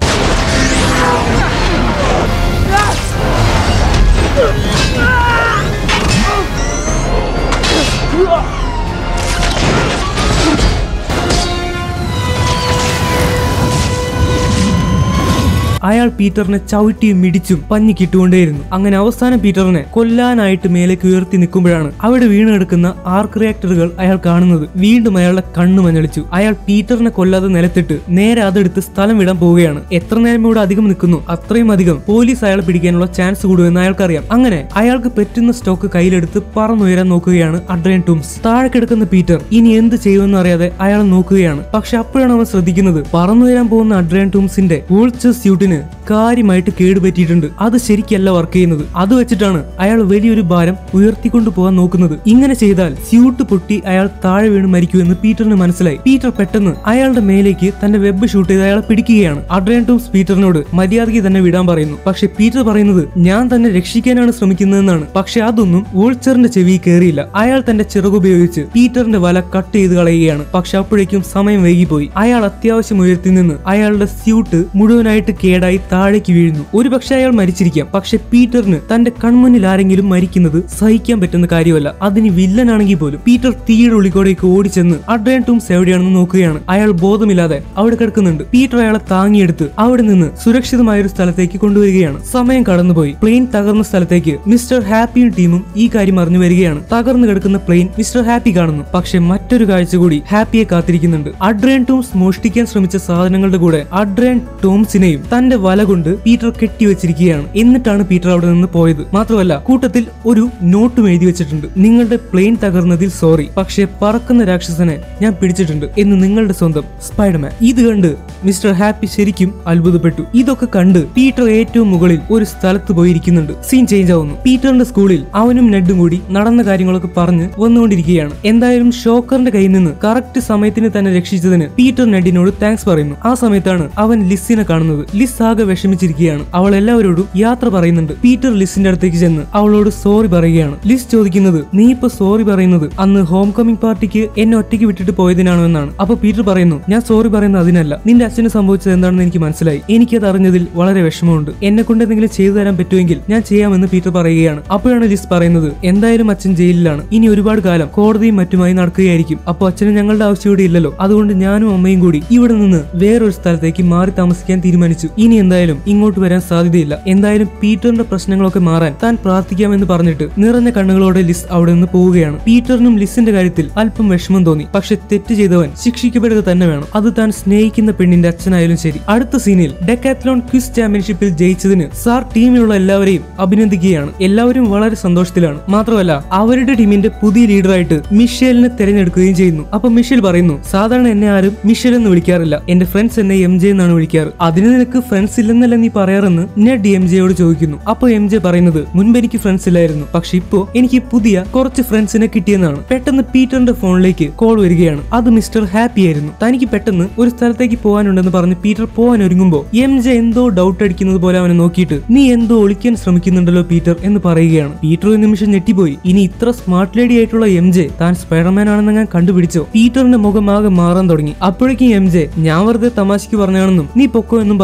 അയാൾ പീറ്ററിനെ ചവിട്ടിയും മിടിച്ചും പഞ്ഞി കിട്ടുകൊണ്ടേയിരുന്നു അങ്ങനെ അവസാനം പീറ്ററിനെ കൊല്ലാനായിട്ട് മേലേക്ക് ഉയർത്തി നിൽക്കുമ്പോഴാണ് അവിടെ വീണ് കിടക്കുന്ന ആർക്ക് റിയാക്ടറുകൾ അയാൾ കാണുന്നത് വീണ്ടും അയാളുടെ കണ്ണു മഞ്ഞളിച്ചു അയാൾ പീറ്ററിനെ കൊല്ലാതെ നിലത്തിട്ട് നേരെ അതെടുത്ത് സ്ഥലം വിടാൻ പോവുകയാണ് എത്ര നേരം ഇവിടെ അധികം നിൽക്കുന്നു അത്രയും അധികം പോലീസ് അയാളെ പിടിക്കാനുള്ള ചാൻസ് കൂടുമെന്ന് അയാൾക്കറിയാം അങ്ങനെ അയാൾക്ക് പറ്റുന്ന സ്റ്റോക്ക് കയ്യിലെടുത്ത് പറന്നുയരാൻ നോക്കുകയാണ് അഡ്രയൻ ടൂംസ് താഴെ കിടക്കുന്ന പീറ്റർ ഇനി എന്ത് ചെയ്യുമെന്ന് അറിയാതെ അയാൾ നോക്കുകയാണ് പക്ഷെ അപ്പോഴാണ് അവൻ ശ്രദ്ധിക്കുന്നത് പറന്നുയരാൻ പോകുന്ന അഡ്രയൻ ടൂംസിന്റെ വോൾച്ചർ സ്യൂട്ടിന് കാര്യമായിട്ട് കേടുപറ്റിയിട്ടുണ്ട് അത് ശരിക്കല്ല വർക്ക് ചെയ്യുന്നത് അത് വെച്ചിട്ടാണ് അയാൾ വലിയൊരു ഭാരം ഉയർത്തിക്കൊണ്ടു പോകാൻ നോക്കുന്നത് ഇങ്ങനെ ചെയ്താൽ സ്യൂട്ട് പൊട്ടി അയാൾ താഴെ വീണ് മരിക്കുമെന്ന് പീറ്ററിന് മനസ്സിലായി പീറ്റർ പെട്ടെന്ന് അയാളുടെ മേലേക്ക് തന്റെ വെബ് ഷൂട്ട് ചെയ്ത് അയാളെ പിടിക്കുകയാണ് അഡ്രയൻ ടൂംസ് പീറ്ററിനോട് മര്യാദയ്ക്ക് തന്നെ വിടാൻ പറയുന്നു പക്ഷെ പീറ്റർ പറയുന്നത് ഞാൻ തന്നെ രക്ഷിക്കാനാണ് ശ്രമിക്കുന്നതെന്നാണ് പക്ഷെ അതൊന്നും വോൾച്ചറിന്റെ ചെവി കയറിയില്ല അയാൾ തന്റെ ചിറകുപയോഗിച്ച് പീറ്ററിന്റെ വല കട്ട് ചെയ്ത് കളയുകയാണ് പക്ഷെ അപ്പോഴേക്കും സമയം വൈകിപ്പോയി അയാൾ അത്യാവശ്യം ഉയർത്തി നിന്ന് അയാളുടെ സ്യൂട്ട് മുഴുവനായിട്ട് കേടായി താഴേക്ക് വീഴുന്നു ഒരുപക്ഷെ അയാൾ മരിച്ചിരിക്കാം പക്ഷെ പീറ്ററിന് തന്റെ കൺമുന്നിൽ ആരെങ്കിലും മരിക്കുന്നത് സഹിക്കാൻ പറ്റുന്ന കാര്യമല്ല അതിന് വില്ലനാണെങ്കിൽ പോലും പീറ്റർ തീയുടെ ഉള്ളിക്കോടേക്ക് ഓടിച്ചെന്ന് അഡ്രയൻ ടൂംസ് എവിടെയാണെന്ന് നോക്കുകയാണ് അയാൾ ബോധമില്ലാതെ അവിടെ കിടക്കുന്നുണ്ട് പീറ്റർ അയാളെ താങ്ങിയെടുത്ത് അവിടെ നിന്ന് സുരക്ഷിതമായ ഒരു സ്ഥലത്തേക്ക് കൊണ്ടുവരികയാണ് സമയം കടന്നുപോയി പ്ലെയിൻ തകർന്ന സ്ഥലത്തേക്ക് മിസ്റ്റർ ഹാപ്പിയും ടീമും ഈ കാര്യം അറിഞ്ഞു വരികയാണ് തകർന്നു കിടക്കുന്ന പ്ലെയിൻ മിസ്റ്റർ ഹാപ്പി കാണുന്നു പക്ഷെ മറ്റൊരു കാഴ്ച കൂടി ഹാപ്പിയെ കാത്തിരിക്കുന്നുണ്ട് അഡ്രയൻ ടൂംസ് മോഷ്ടിക്കാൻ ശ്രമിച്ച സാധനങ്ങളുടെ കൂടെ അഡ്രയൻ ടോംസിനെയും തന്റെ വല കൊണ്ട് പീറ്റർ കെട്ടിവെച്ചിരിക്കുകയാണ് എന്നിട്ടാണ് പീറ്റർ അവിടെ നിന്ന് പോയത് മാത്രമല്ല കൂട്ടത്തിൽ ഒരു നോട്ടും എഴുതി വെച്ചിട്ടുണ്ട് നിങ്ങളുടെ പ്ലെയിൻ തകർന്നതിൽ സോറി പക്ഷേ പറക്കുന്ന രാക്ഷസനെ ഞാൻ പിടിച്ചിട്ടുണ്ട് എന്ന് നിങ്ങളുടെ സ്വന്തം സ്പൈഡർമാൻ ഇത് കണ്ട് മിസ്റ്റർ ഹാപ്പി ശരിക്കും അത്ഭുതപ്പെട്ടു ഇതൊക്കെ കണ്ട് പീറ്റർ ഏറ്റവും മുകളിൽ ഒരു സ്ഥലത്ത് പോയിരിക്കുന്നുണ്ട് സീൻ ചേഞ്ച് ആവുന്നു പീറ്ററിന്റെ സ്കൂളിൽ അവനും നെഡും കൂടി നടന്ന കാര്യങ്ങളൊക്കെ പറഞ്ഞ് വന്നുകൊണ്ടിരിക്കുകയാണ് എന്തായാലും ഷോക്കറിന്റെ കയ്യിൽ നിന്ന് കറക്റ്റ് സമയത്തിന് തന്നെ രക്ഷിച്ചതിന് പീറ്റർ നെഡിനോട് താങ്ക്സ് പറയുന്നു ആ സമയത്താണ് അവൻ ലിസ്സിനെ കാണുന്നത് ലിസ് ആകെ വിഷമിച്ചിരിക്കുകയാണ് അവൾ എല്ലാവരോടും യാത്ര പറയുന്നുണ്ട് പീറ്റർ ലിസിന്റെ അടുത്തേക്ക് ചെന്ന് അവളോട് സോറി പറയുകയാണ് ലിസ് ചോദിക്കുന്നത് നീ ഇപ്പൊ സോറി പറയുന്നത് അന്ന് ഹോം കമ്മിങ് പാർട്ടിക്ക് എന്നെ ഒറ്റയ്ക്ക് വിട്ടിട്ട് പോയതിനാണോ എന്നാണ് അപ്പൊ പീറ്റർ പറയുന്നു ഞാൻ സോറി പറയുന്നത് അതിനല്ല നിന്റെ അച്ഛന് സംഭവിച്ചത് എന്താണെന്ന് എനിക്ക് മനസ്സിലായി എനിക്കത് അറിഞ്ഞതിൽ വളരെ വിഷമമുണ്ട് എന്നെ കൊണ്ട് എന്തെങ്കിലും ചെയ്തു തരാൻ പറ്റുമെങ്കിൽ ഞാൻ ചെയ്യാമെന്ന് പീറ്റർ പറയുകയാണ് അപ്പോഴാണ് ലിസ് പറയുന്നത് എന്തായാലും അച്ഛൻ ജയിലിലാണ് ഇനി ഒരുപാട് കാലം കോടതിയും മറ്റുമായി നടക്കുകയായിരിക്കും അപ്പോൾ അച്ഛന് ഞങ്ങളുടെ ആവശ്യം ഇവിടെ ഇല്ലല്ലോ അതുകൊണ്ട് ഞാനും അമ്മയും കൂടി ഇവിടെ നിന്ന് വേറൊരു സ്ഥലത്തേക്ക് മാറി താമസിക്കാൻ തീരുമാനിച്ചു ഇനി എന്തായാലും ഇങ്ങോട്ട് വരാൻ സാധ്യതയില്ല എന്തായാലും പീറ്ററിന്റെ പ്രശ്നങ്ങളൊക്കെ മാറാൻ താൻ പ്രാർത്ഥിക്കാമെന്ന് പറഞ്ഞിട്ട് നിറഞ്ഞ കണ്ണുകളോടെ ലിസ് അവിടെ നിന്ന് പോവുകയാണ് പീറ്ററിനും ലിസിന്റെ കാര്യത്തിൽ അല്പം വിഷമം തോന്നി പക്ഷെ തെറ്റ് ചെയ്തവൻ ശിക്ഷിക്കപ്പെടുക തന്നെ വേണം അത് താൻ സ്നേഹിക്കുന്ന പെണ്ണിന്റെ അച്ഛനായാലും ശരി അടുത്ത സീനിൽ ഡെക്കാത്ലോൺ ക്വിസ് ചാമ്പ്യൻഷിപ്പിൽ ജയിച്ചതിന് സാർ ടീമിലുള്ള എല്ലാവരെയും അഭിനന്ദിക്കുകയാണ് എല്ലാവരും വളരെ സന്തോഷത്തിലാണ് മാത്രമല്ല അവരുടെ ടീമിന്റെ പുതിയ ലീഡറായിട്ട് മിഷേലിനെ തിരഞ്ഞെടുക്കുകയും ചെയ്യുന്നു അപ്പൊ മിഷേൽ പറയുന്നു സാധാരണ എന്നെ ആരും മിഷേൽ എന്ന് വിളിക്കാറില്ല എന്റെ ഫ്രണ്ട്സ് എന്നെ എം ജെ എന്നാണ് വിളിക്കാറ് അതിന് നിനക്ക് ഫ്രണ്ട്സ് ഇല്ലെന്നല്ല നീ പറയാറെന്ന് നെഡ് എം ജെയോട് ചോദിക്കുന്നു അപ്പൊ എം ജെ പറയുന്നത് മുൻപ് എനിക്ക് ഫ്രണ്ട്സ് ഇല്ലായിരുന്നു പക്ഷെ ഇപ്പോ എനിക്ക് പുതിയ കുറച്ച് ഫ്രണ്ട്സിനെ കിട്ടിയെന്നാണ് പെട്ടെന്ന് പീറ്ററിന്റെ ഫോണിലേക്ക് കോൾ വരികയാണ് അത് മിസ്റ്റർ ഹാപ്പി ആയിരുന്നു തനിക്ക് പെട്ടെന്ന് ഒരു സ്ഥലത്തേക്ക് പോകാനുണ്ടെന്ന് പറഞ്ഞ് പീറ്റർ പോകാൻ ഒരുങ്ങുമ്പോ എം ജെ എന്തോ ഡൗട്ട് അടിക്കുന്നത് പോലെ അവനെ നോക്കിയിട്ട് നീ എന്തോ ഒളിക്കാൻ ശ്രമിക്കുന്നുണ്ടല്ലോ പീറ്റർ എന്ന് പറയുകയാണ് പീറ്റർ ഒരു നിമിഷം ഞെട്ടിപ്പോയി ഇനി ഇത്ര സ്മാർട്ട് ലേഡി ആയിട്ടുള്ള എം ജെ താൻ സ്പൈഡർമാൻ ആണെന്ന് ഞാൻ കണ്ടുപിടിച്ചോ പീറ്ററിന്റെ മുഖം ആകെ മാറാൻ തുടങ്ങി അപ്പോഴേക്കും എം ജെ ഞാൻ വെറുതെ തമാശക്ക് പറഞ്ഞാണെന്നും നീ പൊക്കോ എന്നും പറയുകയാണ്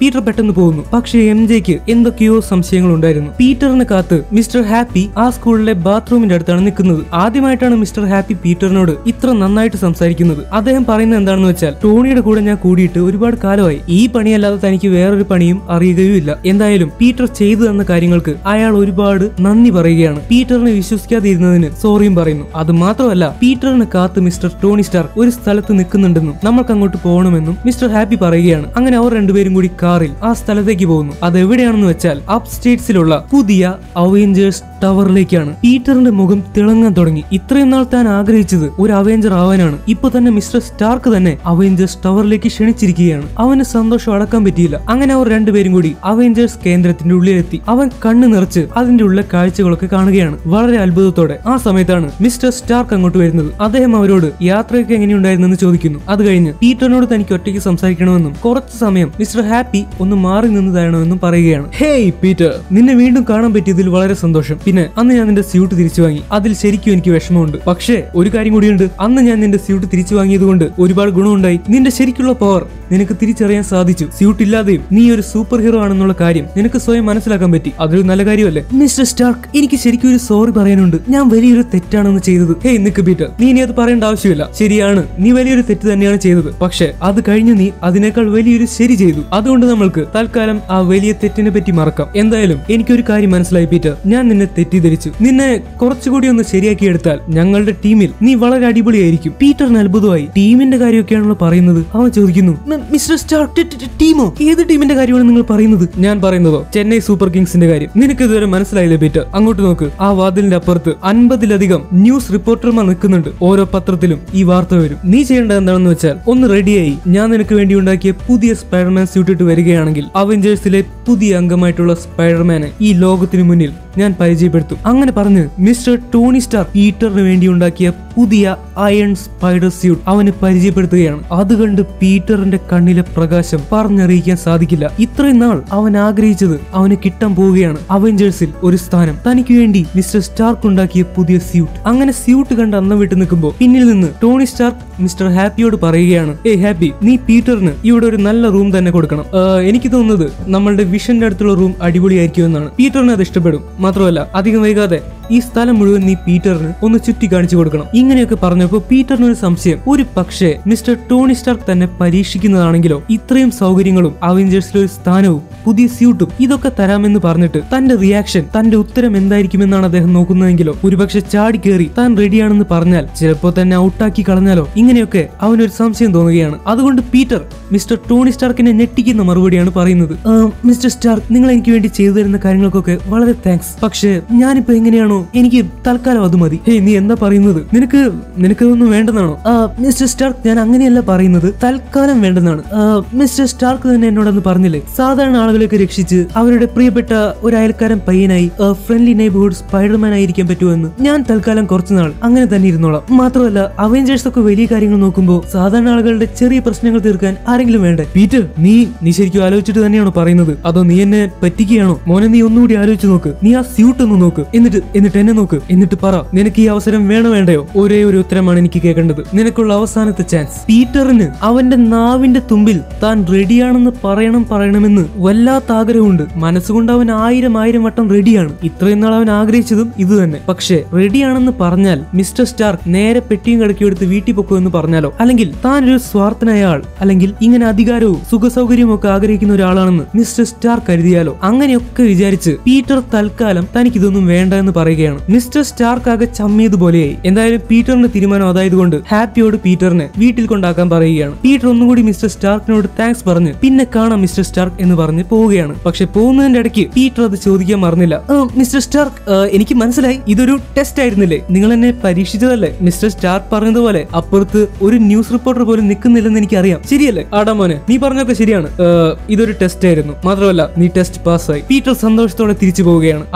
പീറ്റർ പെട്ടെന്ന് പോകുന്നു പക്ഷേ എം ജെക്ക് എന്തൊക്കെയോ സംശയങ്ങൾ ഉണ്ടായിരുന്നു പീറ്ററിനെ കാത്ത് മിസ്റ്റർ ഹാപ്പി ആ സ്കൂളിലെ ബാത്റൂമിന്റെ അടുത്താണ് നിൽക്കുന്നത് ആദ്യമായിട്ടാണ് മിസ്റ്റർ ഹാപ്പി പീറ്ററിനോട് ഇത്ര നന്നായിട്ട് സംസാരിക്കുന്നത് അദ്ദേഹം പറയുന്നത് എന്താണെന്ന് വെച്ചാൽ ടോണിയുടെ കൂടെ ഞാൻ കൂടിയിട്ട് ഒരുപാട് കാലമായി ഈ പണിയല്ലാതെ തനിക്ക് വേറൊരു പണിയും അറിയുകയുമില്ല എന്തായാലും പീറ്റർ ചെയ്തു തന്ന കാര്യങ്ങൾക്ക് അയാൾ ഒരുപാട് നന്ദി പറയുകയാണ് പീറ്ററിനെ വിശ്വസിക്കാതിരുന്നതിന് സോറിയും പറയുന്നു അത് മാത്രമല്ല പീറ്ററിനെ കാത്ത് മിസ്റ്റർ ടോണി സ്റ്റാർ ഒരു സ്ഥലത്ത് നിൽക്കുന്നുണ്ടെന്നും നമ്മൾക്ക് അങ്ങോട്ട് പോകണമെന്നും മിസ്റ്റർ ഹാപ്പി പറയുകയാണ് അങ്ങനെ അവർ രണ്ടുപേരും കൂടി കാറിൽ ആ സ്ഥലത്തേക്ക് പോകുന്നു അത് എവിടെയാണെന്ന് വെച്ചാൽ അപ് സ്റ്റേറ്റ്സിലുള്ള പുതിയ അവഞ്ചേഴ്സ് ടവറിലേക്കാണ് പീറ്ററിന്റെ മുഖം തിളങ്ങാൻ തുടങ്ങി ഇത്രയും നാൾ താൻ ആഗ്രഹിച്ചത് ഒരു അവഞ്ചർ ആവാനാണ് ഇപ്പൊ തന്നെ മിസ്റ്റർ സ്റ്റാർക്ക് തന്നെ അവഞ്ചേഴ്സ് ടവറിലേക്ക് ക്ഷണിച്ചിരിക്കുകയാണ് അവന് സന്തോഷം അടക്കാൻ പറ്റിയില്ല അങ്ങനെ അവർ രണ്ടുപേരും കൂടി അവഞ്ചേഴ്സ് കേന്ദ്രത്തിന്റെ ഉള്ളിലെത്തി അവൻ കണ്ണു നിറച്ച് അതിന്റെ ഉള്ളിലെ കാഴ്ചകളൊക്കെ കാണുകയാണ് വളരെ അത്ഭുതത്തോടെ ആ സമയത്താണ് മിസ്റ്റർ സ്റ്റാർക്ക് അങ്ങോട്ട് വരുന്നത് അദ്ദേഹം അവരോട് യാത്രയൊക്കെ എങ്ങനെയുണ്ടായിരുന്നെന്ന് ചോദിക്കുന്നു അത് കഴിഞ്ഞ് പീറ്ററിനോട് തനിക്ക് ഒറ്റയ്ക്ക് സംസാരിക്കണമെന്നും കുറച്ച് സമയം മിസ്റ്റർ ഹാപ്പി ഒന്ന് മാറി നിന്ന് തരണമെന്നും പറയുകയാണ് ഹേയ് പീറ്റർ നിന്നെ വീണ്ടും കാണാൻ പറ്റിയതിൽ വളരെ സന്തോഷം പിന്നെ അന്ന് ഞാൻ നിന്റെ സ്യൂട്ട് തിരിച്ചു വാങ്ങി അതിൽ ശരിക്കും എനിക്ക് വിഷമമുണ്ട് പക്ഷേ ഒരു കാര്യം കൂടിയുണ്ട് അന്ന് ഞാൻ നിന്റെ സ്യൂട്ട് തിരിച്ചു വാങ്ങിയത് കൊണ്ട് ഒരുപാട് ഗുണമുണ്ടായി നിന്റെ ശരിക്കുള്ള പവർ നിനക്ക് തിരിച്ചറിയാൻ സാധിച്ചു സ്യൂട്ട് ഇല്ലാതെയും നീ ഒരു സൂപ്പർ ഹീറോ ആണെന്നുള്ള കാര്യം നിനക്ക് സ്വയം മനസ്സിലാക്കാൻ പറ്റി അതൊരു നല്ല കാര്യമല്ലേ മിസ്റ്റർ സ്റ്റാർക്ക് എനിക്ക് ശരിക്കും ഒരു സോറി പറയാനുണ്ട് ഞാൻ വലിയൊരു തെറ്റാണെന്ന് ചെയ്തത് ഹേയ് നിക്ക് പീറ്റർ നീ ഇനി അത് പറയേണ്ട ആവശ്യമില്ല ശരിയാണ് നീ വലിയൊരു തെറ്റ് തന്നെയാണ് ചെയ്തത് പക്ഷേ അത് കഴിഞ്ഞ് നീ അതിനേക്കാൾ വലിയൊരു ശരി ചെയ്തു അതുകൊണ്ട് നമ്മൾക്ക് തൽക്കാലം ആ വലിയ തെറ്റിനെ പറ്റി മറക്കാം എന്തായാലും എനിക്കൊരു കാര്യം മനസ്സിലായി പീറ്റർ ഞാൻ നിന്നെ തെറ്റിദ്ധരിച്ചു നിന്നെ കുറച്ചുകൂടി ഒന്ന് ശരിയാക്കി എടുത്താൽ ഞങ്ങളുടെ ടീമിൽ നീ വളരെ അടിപൊളിയായിരിക്കും പീറ്ററിന് അത്ഭുതമായി ടീമിന്റെ കാര്യമൊക്കെയാണല്ലോ പറയുന്നത് അവൻ ചോദിക്കുന്നു "മ- മിസ്റ്റർ സ്റ്റാർക്ക് ടി- ടി- ടീമോ ഏത് ടീമിന്റെ കാര്യമാണ് നിങ്ങൾ പറയുന്നത് ഞാൻ പറയുന്നതോ ചെന്നൈ സൂപ്പർ കിങ്സിന്റെ കാര്യം നിനക്ക് ഇതുവരെ മനസ്സിലായില്ലേ പീറ്റർ അങ്ങോട്ട് നോക്ക് ആ വാതിലിന്റെ അപ്പുറത്ത് അൻപതിലധികം ന്യൂസ് റിപ്പോർട്ടർമാർ നിൽക്കുന്നുണ്ട് ഓരോ പത്രത്തിലും ഈ വാർത്ത വരും നീ ചെയ്യേണ്ടത് എന്താണെന്ന് വെച്ചാൽ ഒന്ന് റെഡിയായി ഞാൻ നിനക്ക് വേണ്ടി ഉണ്ടാക്കിയ പുതിയ സ്പൈഡർമാൻ സ്യൂട്ട് ഇട്ട് വരികയാണെങ്കിൽ അവഞ്ചേഴ്സിലെ പുതിയ അംഗമായിട്ടുള്ള സ്പൈഡർമാനെ ഈ ലോകത്തിന് മുന്നിൽ ഞാൻ പരിചയപ്പെടുത്തും അങ്ങനെ പറഞ്ഞ് മിസ്റ്റർ ടോണി സ്റ്റാർ പീറ്ററിന് വേണ്ടി ഉണ്ടാക്കിയ പുതിയ അയൺ സ്പൈഡർ സ്യൂട്ട് അവന് പരിചയപ്പെടുത്തുകയാണ് അത് കണ്ട് പീറ്ററിന്റെ കണ്ണിലെ പ്രകാശം പറഞ്ഞറിയിക്കാൻ സാധിക്കില്ല ഇത്രയും നാൾ അവൻ ആഗ്രഹിച്ചത് അവന് കിട്ടാൻ പോവുകയാണ് അവഞ്ചേഴ്സിൽ ഒരു സ്ഥാനം തനിക്ക് വേണ്ടി മിസ്റ്റർ സ്റ്റാർക്ക് ഉണ്ടാക്കിയ പുതിയ സ്യൂട്ട് അങ്ങനെ സ്യൂട്ട് കണ്ട് അന്നം വിട്ട് നിൽക്കുമ്പോൾ പിന്നിൽ നിന്ന് ടോണി സ്റ്റാർക്ക് മിസ്റ്റർ ഹാപ്പിയോട് പറയുകയാണ് ഏ ഹാപ്പി നീ പീറ്ററിന് ഇവിടെ ഒരു നല്ല റൂം തന്നെ കൊടുക്കണം ആ, എനിക്ക് തോന്നുന്നത് നമ്മളുടെ വിഷന്റെ അടുത്തുള്ള റൂം അടിപൊളിയായിരിക്കും എന്നാണ് പീറ്ററിന് അത് ഇഷ്ടപ്പെടും മാത്രമല്ല അധികം വൈകാതെ ഈ സ്ഥലം മുഴുവൻ നീ പീറ്ററിന് ഒന്ന് ചുറ്റി കാണിച്ചു കൊടുക്കണം ഇങ്ങനെയൊക്കെ പറഞ്ഞപ്പോൾ പീറ്ററിന് ഒരു സംശയം ഒരു പക്ഷേ മിസ്റ്റർ ടോണി സ്റ്റാർക്ക് തന്നെ പരീക്ഷിക്കുന്നതാണെങ്കിലോ ഇത്രയും സൗകര്യങ്ങളും അവഞ്ചേഴ്സിലെ ഒരു സ്ഥാനവും പുതിയ സ്യൂട്ടും ഇതൊക്കെ തരാമെന്ന് പറഞ്ഞിട്ട് തന്റെ റിയാക്ഷൻ തന്റെ ഉത്തരം എന്തായിരിക്കുമെന്നാണ് അദ്ദേഹം നോക്കുന്നതെങ്കിലോ ഒരുപക്ഷെ ചാടി കയറി താൻ റെഡിയാണെന്ന് പറഞ്ഞാൽ ചിലപ്പോൾ തന്നെ ഔട്ടാക്കി കളഞ്ഞാലോ ഇങ്ങനെയൊക്കെ അവനൊരു സംശയം തോന്നുകയാണ് അതുകൊണ്ട് പീറ്റർ മിസ്റ്റർ ടോണി സ്റ്റാർക്കിനെ ഞെട്ടിക്കുന്ന മറുപടിയാണ് പറയുന്നത് "ആ, മിസ്റ്റർ സ്റ്റാർക്ക് നിങ്ങൾ എനിക്ക് വേണ്ടി ചെയ്തു തരുന്ന കാര്യങ്ങൾക്കൊക്കെ വളരെ താങ്ക്സ് പക്ഷേ ഞാനിപ്പോ എങ്ങനെയാണോ എനിക്ക് തൽക്കാലം അത് മതി ഹേയ് നീ എന്താ പറയുന്നത് നിനക്ക് നിനക്കതൊന്നും വേണ്ടെന്നാണോ "ആ, മിസ്റ്റർ സ്റ്റാർക്ക് ഞാൻ അങ്ങനെയല്ല പറയുന്നത് തൽക്കാലം വേണ്ടെന്നാണ് "ആ, മിസ്റ്റർ സ്റ്റാർക്ക് തന്നെ എന്നോടൊന്ന് പറഞ്ഞില്ലേ സാധാരണ ആളുകളെയൊക്കെ രക്ഷിച്ച് അവരുടെ പ്രിയപ്പെട്ട ഒരു അയൽക്കാരൻ പയ്യനായി ഫ്രണ്ട്ലി നെയ്ബർഹുഡ് സ്പൈഡർമാൻ ആയിരിക്കാൻ പറ്റുമെന്ന് ഞാൻ തൽക്കാലം കുറച്ചു നാൾ അങ്ങനെ തന്നെ ഇരുന്നോളാം മാത്രമല്ല അവഞ്ചേഴ്സ് ഒക്കെ വലിയ കാര്യങ്ങൾ നോക്കുമ്പോൾ സാധാരണ ആളുകളുടെ ചെറിയ പ്രശ്നങ്ങൾ തീർക്കാൻ ആരെങ്കിലും വേണ്ടേ പീറ്റർ നീ നീ ശരിക്കും ആലോചിച്ചിട്ട് തന്നെയാണോ പറയുന്നത് അതോ നീ എന്നെ പറ്റിക്കുകയാണോ മോനെ നീ ഒന്നുകൂടി ആലോചിച്ച് നോക്ക് നീ ആ സ്യൂട്ട് ഒന്ന് നോക്ക് എന്നിട്ട് എന്നിട്ട് എന്നെ നോക്ക് എന്നിട്ട് പറ നിനക്ക് ഈ അവസരം വേണോ വേണ്ടയോ ഒരേ ഒരു ഉത്തരമാണ് എനിക്ക് കേൾക്കേണ്ടത് നിനക്കുള്ള അവസാനത്തെ ചാൻസ് പീറ്ററിന് അവന്റെ നാവിന്റെ തുമ്പിൽ താൻ റെഡിയാണെന്ന് പറയണം പറയണമെന്ന് വല്ലാത്ത ആഗ്രഹമുണ്ട് മനസ്സുകൊണ്ട് അവൻ ആയിരം ആയിരം വട്ടം റെഡിയാണ് ഇത്രയും നാൾ അവൻ ആഗ്രഹിച്ചതും ഇത് തന്നെ പക്ഷേ റെഡിയാണെന്ന് പറഞ്ഞാൽ മിസ്റ്റർ സ്റ്റാർക്ക് നേരെ പെട്ടിയും കിടക്കി എടുത്ത് വീട്ടിൽ പൊക്കോ എന്ന് പറഞ്ഞാലോ അല്ലെങ്കിൽ താൻ ഒരു സ്വാർത്ഥനായ ആൾ അല്ലെങ്കിൽ ഇങ്ങനെ അധികാരവും സുഖസൗകര്യവും ഒക്കെ ആഗ്രഹിക്കുന്ന ഒരാളാണെന്ന് മിസ്റ്റർ സ്റ്റാർ കരുതിയാലോ അങ്ങനെയൊക്കെ വിചാരിച്ച് പീറ്റർ തൽക്കാലം തനിക്ക് ഇതൊന്നും വേണ്ട എന്ന് പറയുകയാണ് മിസ്റ്റർ സ്റ്റാർക്ക് ആകെ ചമ്മിയതുപോലെയായി എന്തായാലും പീറ്ററിന്റെ തീരുമാനം അതായതുകൊണ്ട് ഹാപ്പിയോട് പീറ്ററിനെ വീട്ടിൽ കൊണ്ടാക്കാൻ പറയുകയാണ് പീറ്റർ ഒന്നുകൂടി മിസ്റ്റർ സ്റ്റാർക്കിനോട് താങ്ക്സ് പറഞ്ഞ് പിന്നെ കാണാം മിസ്റ്റർ സ്റ്റാർക്ക് എന്ന് പറഞ്ഞ് പോവുകയാണ് പക്ഷെ പോകുന്നതിന്റെ ഇടയ്ക്ക് പീറ്റർ അത് ചോദിക്കാൻ മറന്നില്ല "ആ, മിസ്റ്റർ സ്റ്റാർക്ക് ആ, എനിക്ക് മനസ്സിലായി ഇതൊരു ടെസ്റ്റ് ആയിരുന്നില്ലേ നിങ്ങൾ എന്നെ പരീക്ഷിച്ചതല്ലേ മിസ്റ്റർ സ്റ്റാർക്ക് പറഞ്ഞതുപോലെ അപ്പുറത്ത് ഒരു ന്യൂസ് റിപ്പോർട്ടർ പോലും നിൽക്കുന്നില്ലെന്ന് എനിക്കറിയാം ശരിയല്ലേ ആടാ മോനെ നീ പറഞ്ഞൊക്കെ ശരിയാണ് ആ, ഇതൊരു ടെസ്റ്റ് ആയിരുന്നു മാത്രമല്ല നീ ടെസ്റ്റ് പാസ്സായി പീറ്റർ സന്തോഷത്തോടെ തിരിച്ചു പോവുകയാണ്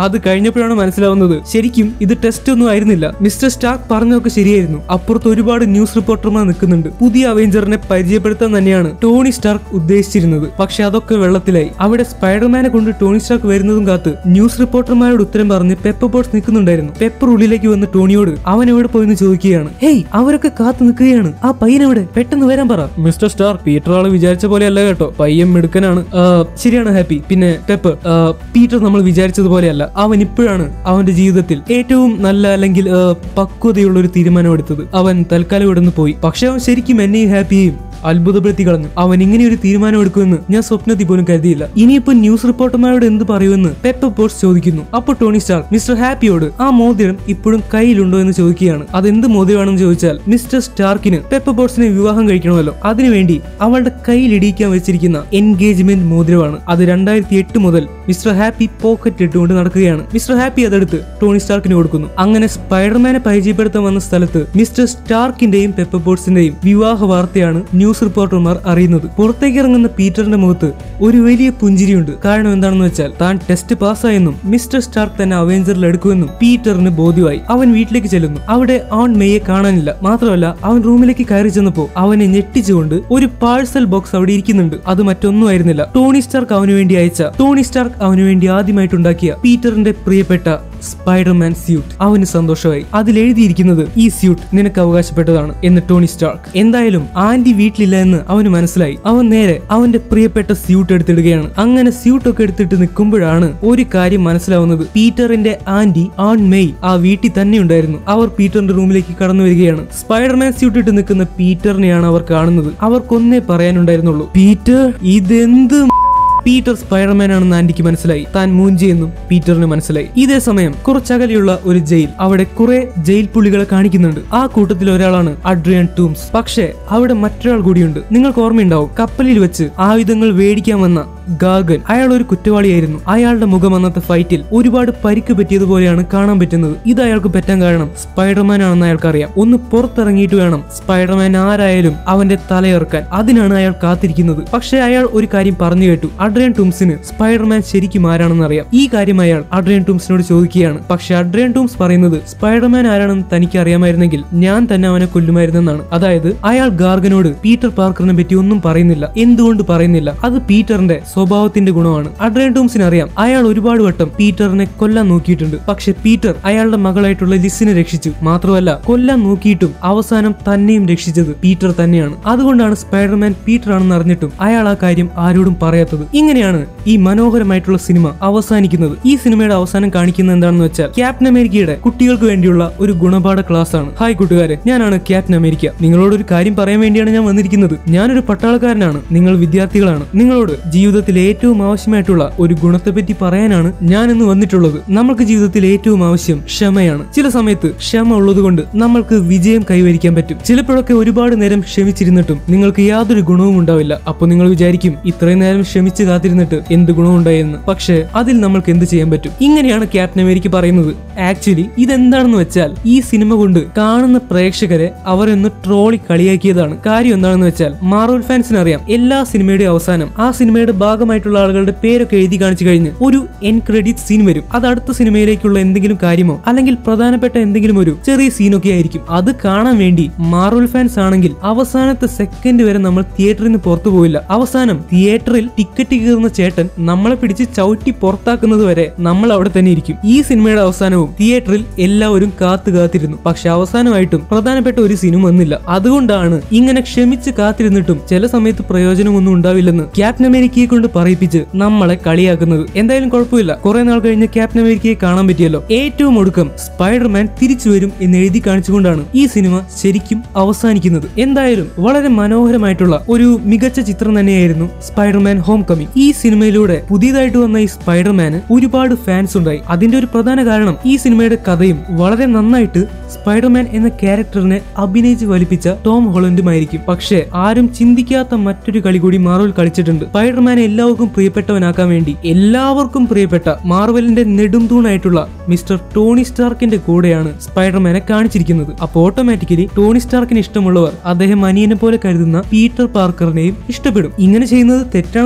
അത് കഴിഞ്ഞപ്പോഴാണ് മനസ്സിലാവുന്നത് ശരിക്കും ഇത് ടെസ്റ്റ് ഒന്നും ആയിരുന്നില്ല മിസ്റ്റർ സ്റ്റാർക്ക് പറഞ്ഞതൊക്കെ ശരിയായിരുന്നു അപ്പുറത്ത് ഒരുപാട് ന്യൂസ് റിപ്പോർട്ടർമാർ നിൽക്കുന്നുണ്ട് പുതിയ അവെഞ്ചറിനെ പരിചയപ്പെടുത്താൻ തന്നെയാണ് ടോണി സ്റ്റാർക്ക് ഉദ്ദേശിച്ചിരുന്നത് പക്ഷെ അതൊക്കെ വെള്ളത്തിലായി അവിടെ സ്പൈഡർമാനെ കൊണ്ട് ടോണി സ്റ്റാർക്ക് വരുന്നതും കാത്ത് ന്യൂസ് റിപ്പോർട്ടർമാരോട് ഉത്തരം പറഞ്ഞ് പെപ്പർ ബോട്ട്സ് നിൽക്കുന്നുണ്ടായിരുന്നു പെപ്പർ ഉള്ളിലേക്ക് വന്ന് ടോണിയോട് അവൻ എവിടെ പോയെന്ന് ചോദിക്കുകയാണ് ഹേയ് അവരൊക്കെ കാത്തു നിൽക്കുകയാണ് ആ പയ്യനെവിടെ പെട്ടെന്ന് വരാൻ പറ മിസ്റ്റർ സ്റ്റാർ പീറ്റർ ആള് വിചാരിച്ച പോലെ അല്ല കേട്ടോ പയ്യൻ മിടുക്കനാണ് ആ, ശരിയാണ് ഹാപ്പി പിന്നെ പെപ്പർ ആ, പീറ്റർ നമ്മൾ വിചാരിച്ചതുപോലെയല്ല അവൻ ഇപ്പോഴാണ് അവന്റെ ജീവിതത്തിൽ ഏറ്റവും നല്ല അല്ലെങ്കിൽ ആ, പക്വതയുള്ള ഒരു തീരുമാനം എടുത്തത് അവൻ തൽക്കാലം ഇവിടെ നിന്ന് പോയി പക്ഷെ അവൻ ശരിക്കും എന്നെയും ഹാപ്പിയെയും അത്ഭുതപ്പെടുത്തി കളഞ്ഞു അവൻ ഇങ്ങനെ ഒരു തീരുമാനം എടുക്കുമെന്ന് ഞാൻ സ്വപ്നത്തിൽ പോലും കരുതിയില്ല ഇനിയിപ്പോ ന്യൂസ് റിപ്പോർട്ടർമാരോട് എന്ത് പറയുമെന്ന് പെപ്പർ പോസ്റ്റ് ചോദിക്കുന്നു അപ്പോൾ ടോണി സ്റ്റാർ മിസ്റ്റർ ഹാപ്പിയോട് ആ മോതിരം ഇപ്പോഴും കയ്യിലുണ്ടോ എന്ന് ചോദിക്കുകയാണ് അതെന്ത് മോതിരമാണെന്ന് ചോദിച്ചാൽ മിസ്റ്റർ സ്റ്റാർക്കിന് പെപ്പർ ബോട്ട്സിനെ വിവാഹം കഴിക്കണമല്ലോ അതിനുവേണ്ടി അവളുടെ കയ്യിൽ ഇടിയിക്കാൻ വെച്ചിരിക്കുന്ന എൻഗേജ്മെന്റ് മോതിരമാണ് അത് രണ്ടായിരത്തി എട്ട് മുതൽ മിസ്റ്റർ ഹാപ്പി പോക്കറ്റ് ഇട്ടുകൊണ്ട് നടക്കുകയാണ് മിസ്റ്റർ ഹാപ്പി അതെടുത്ത് ടോണി സ്റ്റാർക്കിന് കൊടുക്കുന്നു അങ്ങനെ സ്പൈഡർമാനെ പരിചയപ്പെടുത്താൻ വന്ന സ്ഥലത്ത് മിസ്റ്റർ സ്റ്റാർക്കിന്റെയും പെപ്പർ ബോട്ട്സിന്റെയും വിവാഹ വാർത്തയാണ് ന്യൂസ് റിപ്പോർട്ടർമാർ അറിയുന്നത് പുറത്തേക്ക് ഇറങ്ങുന്ന പീറ്ററിന്റെ മുഖത്ത് ഒരു വലിയ പുഞ്ചിരിയുണ്ട് കാരണം എന്താണെന്ന് വെച്ചാൽ താൻ ടെസ്റ്റ് പാസ്സായെന്നും മിസ്റ്റർ സ്റ്റാർക്ക് തന്നെ അവെഞ്ചറിൽ എടുക്കുമെന്നും പീറ്ററിന് ബോധ്യമായി അവൻ വീട്ടിലേക്ക് ചെല്ലുന്നു അവിടെ ഓൺ മെയ്യെ കാണാനില്ല മാത്രമല്ല അവൻ റൂമിലേക്ക് കയറി ചെന്നപ്പോ അവനെ ഞെട്ടിച്ചുകൊണ്ട് ഒരു പാഴ്സൽ ബോക്സ് അവിടെ ഇരിക്കുന്നുണ്ട് അത് മറ്റൊന്നും ആയിരുന്നില്ല ടോണി സ്റ്റാർക്ക് അവന് വേണ്ടി അയച്ച ടോണി സ്റ്റാർക്ക് അവന് വേണ്ടി ആദ്യമായിട്ടുണ്ടാക്കിയ പീറ്ററിന്റെ പ്രിയപ്പെട്ട സ്പൈഡർമാൻ സ്യൂട്ട് അവന് സന്തോഷമായി അതിൽ എഴുതിയിരിക്കുന്നത് ഈ സ്യൂട്ട് നിനക്ക് അവകാശപ്പെട്ടതാണ് എന്ന് ടോണി സ്റ്റാർക്ക് എന്തായാലും ആന്റി വീട്ടിലില്ല എന്ന് അവന് മനസ്സിലായി അവൻ നേരെ അവന്റെ പ്രിയപ്പെട്ട സ്യൂട്ട് എടുത്തിടുകയാണ് അങ്ങനെ സ്യൂട്ട് ഒക്കെ എടുത്തിട്ട് നിൽക്കുമ്പോഴാണ് ഒരു കാര്യം മനസ്സിലാവുന്നത് പീറ്ററിന്റെ ആന്റി ആൺ മെയ് ആ വീട്ടിൽ തന്നെ ഉണ്ടായിരുന്നു അവർ പീറ്ററിന്റെ റൂമിലേക്ക് കടന്നു വരികയാണ് സ്പൈഡർമാൻ സ്യൂട്ട് ഇട്ട് നിൽക്കുന്ന പീറ്ററിനെയാണ് അവർ കാണുന്നത് അവർക്കൊന്നേ പറയാനുണ്ടായിരുന്നുള്ളൂ പീറ്റർ ഇതെന്ത് പീറ്റർ സ്പൈഡർമാൻ ആണെന്ന് ആന്റിക്ക് മനസ്സിലായി താൻ മൂഞ്ചിയെന്നും പീറ്ററിന് മനസ്സിലായി ഇതേ സമയം കുറച്ചകലെയുള്ള ഒരു ജയിൽ അവിടെ കുറെ ജയിൽ പുള്ളികളെ കാണിക്കുന്നുണ്ട് ആ കൂട്ടത്തിൽ ഒരാളാണ് അഡ്രിയൻ ടൂംസ് പക്ഷേ അവിടെ മറ്റൊരാൾ കൂടിയുണ്ട് നിങ്ങൾക്ക് ഓർമ്മയുണ്ടാവും കപ്പലിൽ വെച്ച് ആയുധങ്ങൾ വേടിക്കാൻ വന്ന ഗാഗൻ അയാൾ ഒരു കുറ്റവാളിയായിരുന്നു അയാളുടെ മുഖം അന്നത്തെ ഫൈറ്റിൽ ഒരുപാട് പരിക്ക് പറ്റിയതുപോലെയാണ് കാണാൻ പറ്റുന്നത് ഇത് അയാൾക്ക് പറ്റാൻ കാരണം സ്പൈഡർമാൻ ആണെന്ന് അയാൾക്കറിയാം ഒന്ന് പുറത്തിറങ്ങിയിട്ട് വേണം സ്പൈഡർമാൻ ആരായാലും അവന്റെ തലയിറക്കാൻ അതിനാണ് അയാൾ കാത്തിരിക്കുന്നത് പക്ഷേ അയാൾ ഒരു കാര്യം പറഞ്ഞു കേട്ടു അഡ്രിയൻ ടൂംസിന് സ്പൈഡർമാൻ ശരിക്കും ആരാണെന്ന് അറിയാം ഈ കാര്യം അയാൾ അഡ്രിയൻ ടൂംസിനോട് ചോദിക്കുകയാണ് പക്ഷെ അഡ്രിയൻ ടൂംസ് പറയുന്നത് സ്പൈഡർമാൻ ആരാണെന്ന് തനിക്ക് അറിയാമായിരുന്നെങ്കിൽ ഞാൻ തന്നെ അവനെ കൊല്ലുമായിരുന്നെന്നാണ് അതായത് അയാൾ ഗാർഗനോട് പീറ്റർ പാർക്കറിനെ പറ്റി ഒന്നും പറയുന്നില്ല എന്തുകൊണ്ട് പറയുന്നില്ല അത് പീറ്ററിന്റെ സ്വഭാവത്തിന്റെ ഗുണമാണ് അഡ്രിയൻ ടൂംസിന് അറിയാം അയാൾ ഒരുപാട് വട്ടം പീറ്ററിനെ കൊല്ലാൻ നോക്കിയിട്ടുണ്ട് പക്ഷെ പീറ്റർ അയാളുടെ മകളായിട്ടുള്ള ലിസിനെ രക്ഷിച്ചു മാത്രമല്ല കൊല്ലാൻ നോക്കിയിട്ടും അവസാനം തന്നെയും രക്ഷിച്ചത് പീറ്റർ തന്നെയാണ് അതുകൊണ്ടാണ് സ്പൈഡർമാൻ പീറ്റർ ആണെന്ന് അറിഞ്ഞിട്ടും അയാൾ ആ കാര്യം ആരോടും പറയാത്തത് ഇങ്ങനെയാണ് ഈ മനോഹരമായിട്ടുള്ള സിനിമ അവസാനിക്കുന്നത് ഈ സിനിമയുടെ അവസാനം കാണിക്കുന്നത് എന്താണെന്ന് വെച്ചാൽ ക്യാപ്റ്റൻ അമേരിക്കയുടെ കുട്ടികൾക്ക് വേണ്ടിയുള്ള ഒരു ഗുണപാഠ ക്ലാസ് ആണ് ഹായ് കൂട്ടുകാരെ ഞാനാണ് ക്യാപ്റ്റൻ അമേരിക്ക നിങ്ങളോട് ഒരു കാര്യം പറയാൻ വേണ്ടിയാണ് ഞാൻ വന്നിരിക്കുന്നത് ഞാനൊരു പട്ടാളക്കാരനാണ് നിങ്ങൾ വിദ്യാർത്ഥികളാണ് നിങ്ങളോട് ജീവിതത്തിൽ ഏറ്റവും ആവശ്യമായിട്ടുള്ള ഒരു ഗുണത്തെപ്പറ്റി പറയാനാണ് ഞാൻ ഇന്ന് വന്നിട്ടുള്ളത് നമുക്ക് ജീവിതത്തിൽ ഏറ്റവും ആവശ്യം ക്ഷമയാണ് ചില സമയത്ത് ക്ഷമ ഉള്ളതുകൊണ്ട് നമ്മൾക്ക് വിജയം കൈവരിക്കാൻ പറ്റും ചിലപ്പോഴൊക്കെ ഒരുപാട് നേരം ക്ഷമിച്ചിരുന്നിട്ടും നിങ്ങൾക്ക് യാതൊരു ഗുണവും ഉണ്ടാവില്ല അപ്പോൾ നിങ്ങൾ വിചാരിക്കും ഇത്രയും നേരം ക്ഷമിച്ച് കാത്തിരുന്നിട്ട് എന്ത് ഗുണമുണ്ടായെന്ന് പക്ഷേ അതിൽ നമ്മൾക്ക് എന്ത് ചെയ്യാൻ പറ്റും ഇങ്ങനെയാണ് ക്യാപ്റ്റൻ അമേരിക്ക പറയുന്നത് ആക്ച്വലി ഇതെന്താണെന്ന് വെച്ചാൽ ഈ സിനിമ കൊണ്ട് കാണുന്ന പ്രേക്ഷകരെ അവരൊന്ന് ട്രോളി കളിയാക്കിയതാണ് കാര്യം എന്താണെന്ന് വെച്ചാൽ മാർവൽ ഫാൻസിന് അറിയാം എല്ലാ സിനിമയുടെയും അവസാനം ആ സിനിമയുടെ ഭാഗമായിട്ടുള്ള ആളുകളുടെ പേരൊക്കെ എഴുതി കാണിച്ചു കഴിഞ്ഞ് ഒരു എൻ ക്രെഡിറ്റ് സീൻ വരും അത് അടുത്ത സിനിമയിലേക്കുള്ള എന്തെങ്കിലും കാര്യമോ അല്ലെങ്കിൽ പ്രധാനപ്പെട്ട എന്തെങ്കിലും ഒരു ചെറിയ സീനൊക്കെ ആയിരിക്കും അത് കാണാൻ വേണ്ടി മാർവൽ ഫാൻസ് ആണെങ്കിൽ അവസാനത്തെ സെക്കൻഡ് വരെ നമ്മൾ തിയേറ്ററിൽ നിന്ന് പുറത്തു പോയില്ല അവസാനം തിയേറ്ററിൽ ടിക്കറ്റ് കീറുന്ന ചേട്ടൻ നമ്മളെ പിടിച്ച് ചവിട്ടി പുറത്താക്കുന്നത് വരെ നമ്മൾ അവിടെ തന്നെ ഇരിക്കും ഈ സിനിമയുടെ അവസാനവും തിയേറ്ററിൽ എല്ലാവരും കാത്തു കാത്തിരുന്നു പക്ഷെ അവസാനമായിട്ടും പ്രധാനപ്പെട്ട ഒരു സിനിമ വന്നില്ല അതുകൊണ്ടാണ് ഇങ്ങനെ ക്ഷമിച്ച് കാത്തിരുന്നിട്ടും ചില സമയത്ത് പ്രയോജനമൊന്നും ഉണ്ടാവില്ലെന്ന് ക്യാപ്റ്റൻ അമേരിക്കയെ കൊണ്ട് പറയിപ്പിച്ച് നമ്മളെ കളിയാക്കുന്നത് എന്തായാലും കുഴപ്പമില്ല കുറെ നാൾ കഴിഞ്ഞ് ക്യാപ്റ്റൻ അമേരിക്കയെ കാണാൻ പറ്റിയല്ലോ ഏറ്റവും ഒടുക്കം സ്പൈഡർമാൻ തിരിച്ചു വരും എന്ന് എഴുതി കാണിച്ചുകൊണ്ടാണ് ഈ സിനിമ ശരിക്കും അവസാനിക്കുന്നത് എന്തായാലും വളരെ മനോഹരമായിട്ടുള്ള ഒരു മികച്ച ചിത്രം തന്നെയായിരുന്നു സ്പൈഡർമാൻ ഹോം കമ്മിങ് ഈ സിനിമയിലൂടെ പുതിയതായിട്ട് വന്ന ഈ സ്പൈഡർമാന് ഒരുപാട് ഫാൻസ് ഉണ്ടായി അതിന്റെ ഒരു പ്രധാന കാരണം ഈ സിനിമയുടെ കഥയും വളരെ നന്നായിട്ട് സ്പൈഡർമാൻ എന്ന ക്യാരക്ടറിനെ അഭിനയിച്ച് വലിപ്പിച്ച ടോം ഹോളൻഡുമായിരിക്കും പക്ഷേ ആരും ചിന്തിക്കാത്ത മറ്റൊരു കളി കൂടി മാർവൽ കളിച്ചിട്ടുണ്ട് സ്പൈഡർമാനെ എല്ലാവർക്കും പ്രിയപ്പെട്ടവനാക്കാൻ വേണ്ടി എല്ലാവർക്കും പ്രിയപ്പെട്ട മാർവലിന്റെ നെടുംതൂണായിട്ടുള്ള മിസ്റ്റർ ടോണി സ്റ്റാർക്കിന്റെ കൂടെയാണ് സ്പൈഡർമാനെ കാണിച്ചിരിക്കുന്നത് അപ്പോൾ ഓട്ടോമാറ്റിക്കലി ടോണി സ്റ്റാർക്കിന് ഇഷ്ടമുള്ളവർ അദ്ദേഹം അനിയനെ പോലെ കരുതുന്ന പീറ്റർ പാർക്കറിനെയും ഇഷ്ടപ്പെടും ഇങ്ങനെ ചെയ്യുന്നത് തെറ്റാണെന്നല്ല ഞാൻ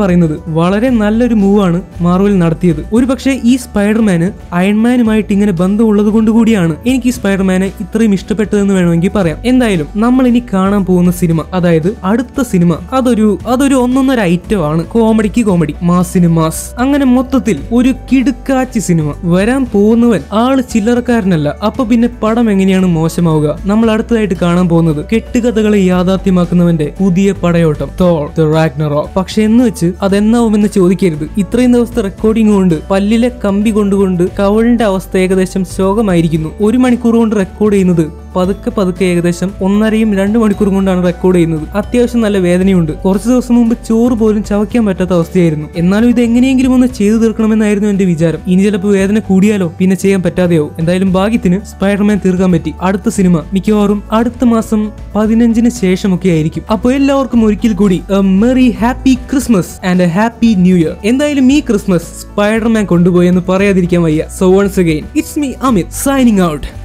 പറയുന്നത് വളരെ നല്ലൊരു മൂവാണ് മാർവൽ നടത്തിയത് ഒരു പക്ഷേ ഈ സ്പൈഡർമാന് അയൺമാനുമായിട്ട് ഇങ്ങനെ ബന്ധമുള്ളത് കൊണ്ട് കൂടിയാണ് എനിക്ക് ഈ സ്പൈഡർമാനെ ഇത്രയും ഇഷ്ടപ്പെട്ടതെന്ന് വേണമെങ്കിൽ പറയാം എന്തായാലും നമ്മൾ ഇനി കാണാൻ പോകുന്ന സിനിമ അതായത് അടുത്ത സിനിമ അതൊരു അതൊരു ഒന്നൊന്നര ഐറ്റം ആണ് കോമഡിക്ക് കോമഡി മാസിന് മാസ് അങ്ങനെ മൊത്തത്തിൽ ഒരു കിടുക്കാച്ചി സിനിമ വരാൻ പോകുന്നവൻ ആള് ചില്ലറക്കാരനല്ല അപ്പൊ പിന്നെ പടം എങ്ങനെയാണ് മോശമാവുക നമ്മൾ അടുത്തതായിട്ട് കാണാൻ പോകുന്നത് കെട്ടുകഥകളെ യാഥാർത്ഥ്യമാക്കുന്നവന്റെ പുതിയ പടയോട്ടം തോൾ ദ റാഗ്നറോ പക്ഷെ എന്ന് വെച്ച് അതെന്നാവുമെന്ന് ചോദിക്കരുത് ഇത്രയും ദിവസത്തെ റെക്കോർഡിംഗ് കൊണ്ട് പല്ലിലെ കമ്പി കൊണ്ടുകൊണ്ട് കവളിന്റെ അവസ്ഥ ഏകദേശം ശോകമായിരിക്കുന്നു ഒരു മണിക്കൂർ കൊണ്ട് റെക്കോർഡ് ചെയ്യുന്നത് പതുക്കെ പതുക്കെ ഏകദേശം ഒന്നരയും രണ്ട് മണിക്കൂർ കൊണ്ടാണ് റെക്കോർഡ് ചെയ്യുന്നത് അത്യാവശ്യം നല്ല വേദനയുണ്ട് കുറച്ച് ദിവസം മുമ്പ് ചോറ് പോലും ചവയ്ക്കാൻ പറ്റാത്ത അവസ്ഥയായിരുന്നു എന്നാലും ഇത് എങ്ങനെയെങ്കിലും ഒന്ന് ചെയ്തു തീർക്കണമെന്നായിരുന്നു എന്റെ വിചാരം ഇനി ചിലപ്പോൾ വേദന കൂടിയാലോ പിന്നെ ചെയ്യാൻ പറ്റാതെയോ എന്തായാലും ഭാഗ്യത്തിന് സ്പൈഡർമാൻ തീർക്കാൻ പറ്റി അടുത്ത സിനിമ മിക്കവാറും അടുത്ത മാസം പതിനഞ്ചിന് ശേഷമൊക്കെ ആയിരിക്കും അപ്പോൾ എല്ലാവർക്കും ഒരിക്കൽ കൂടി merry happy Christmas and a happy new year എന്തായാലും ഈ ക്രിസ്മസ് സ്പൈഡർമാൻ കൊണ്ടുപോയി എന്ന് പറയാതിരിക്കാൻ വയ്യ so once again it's me Amit signing out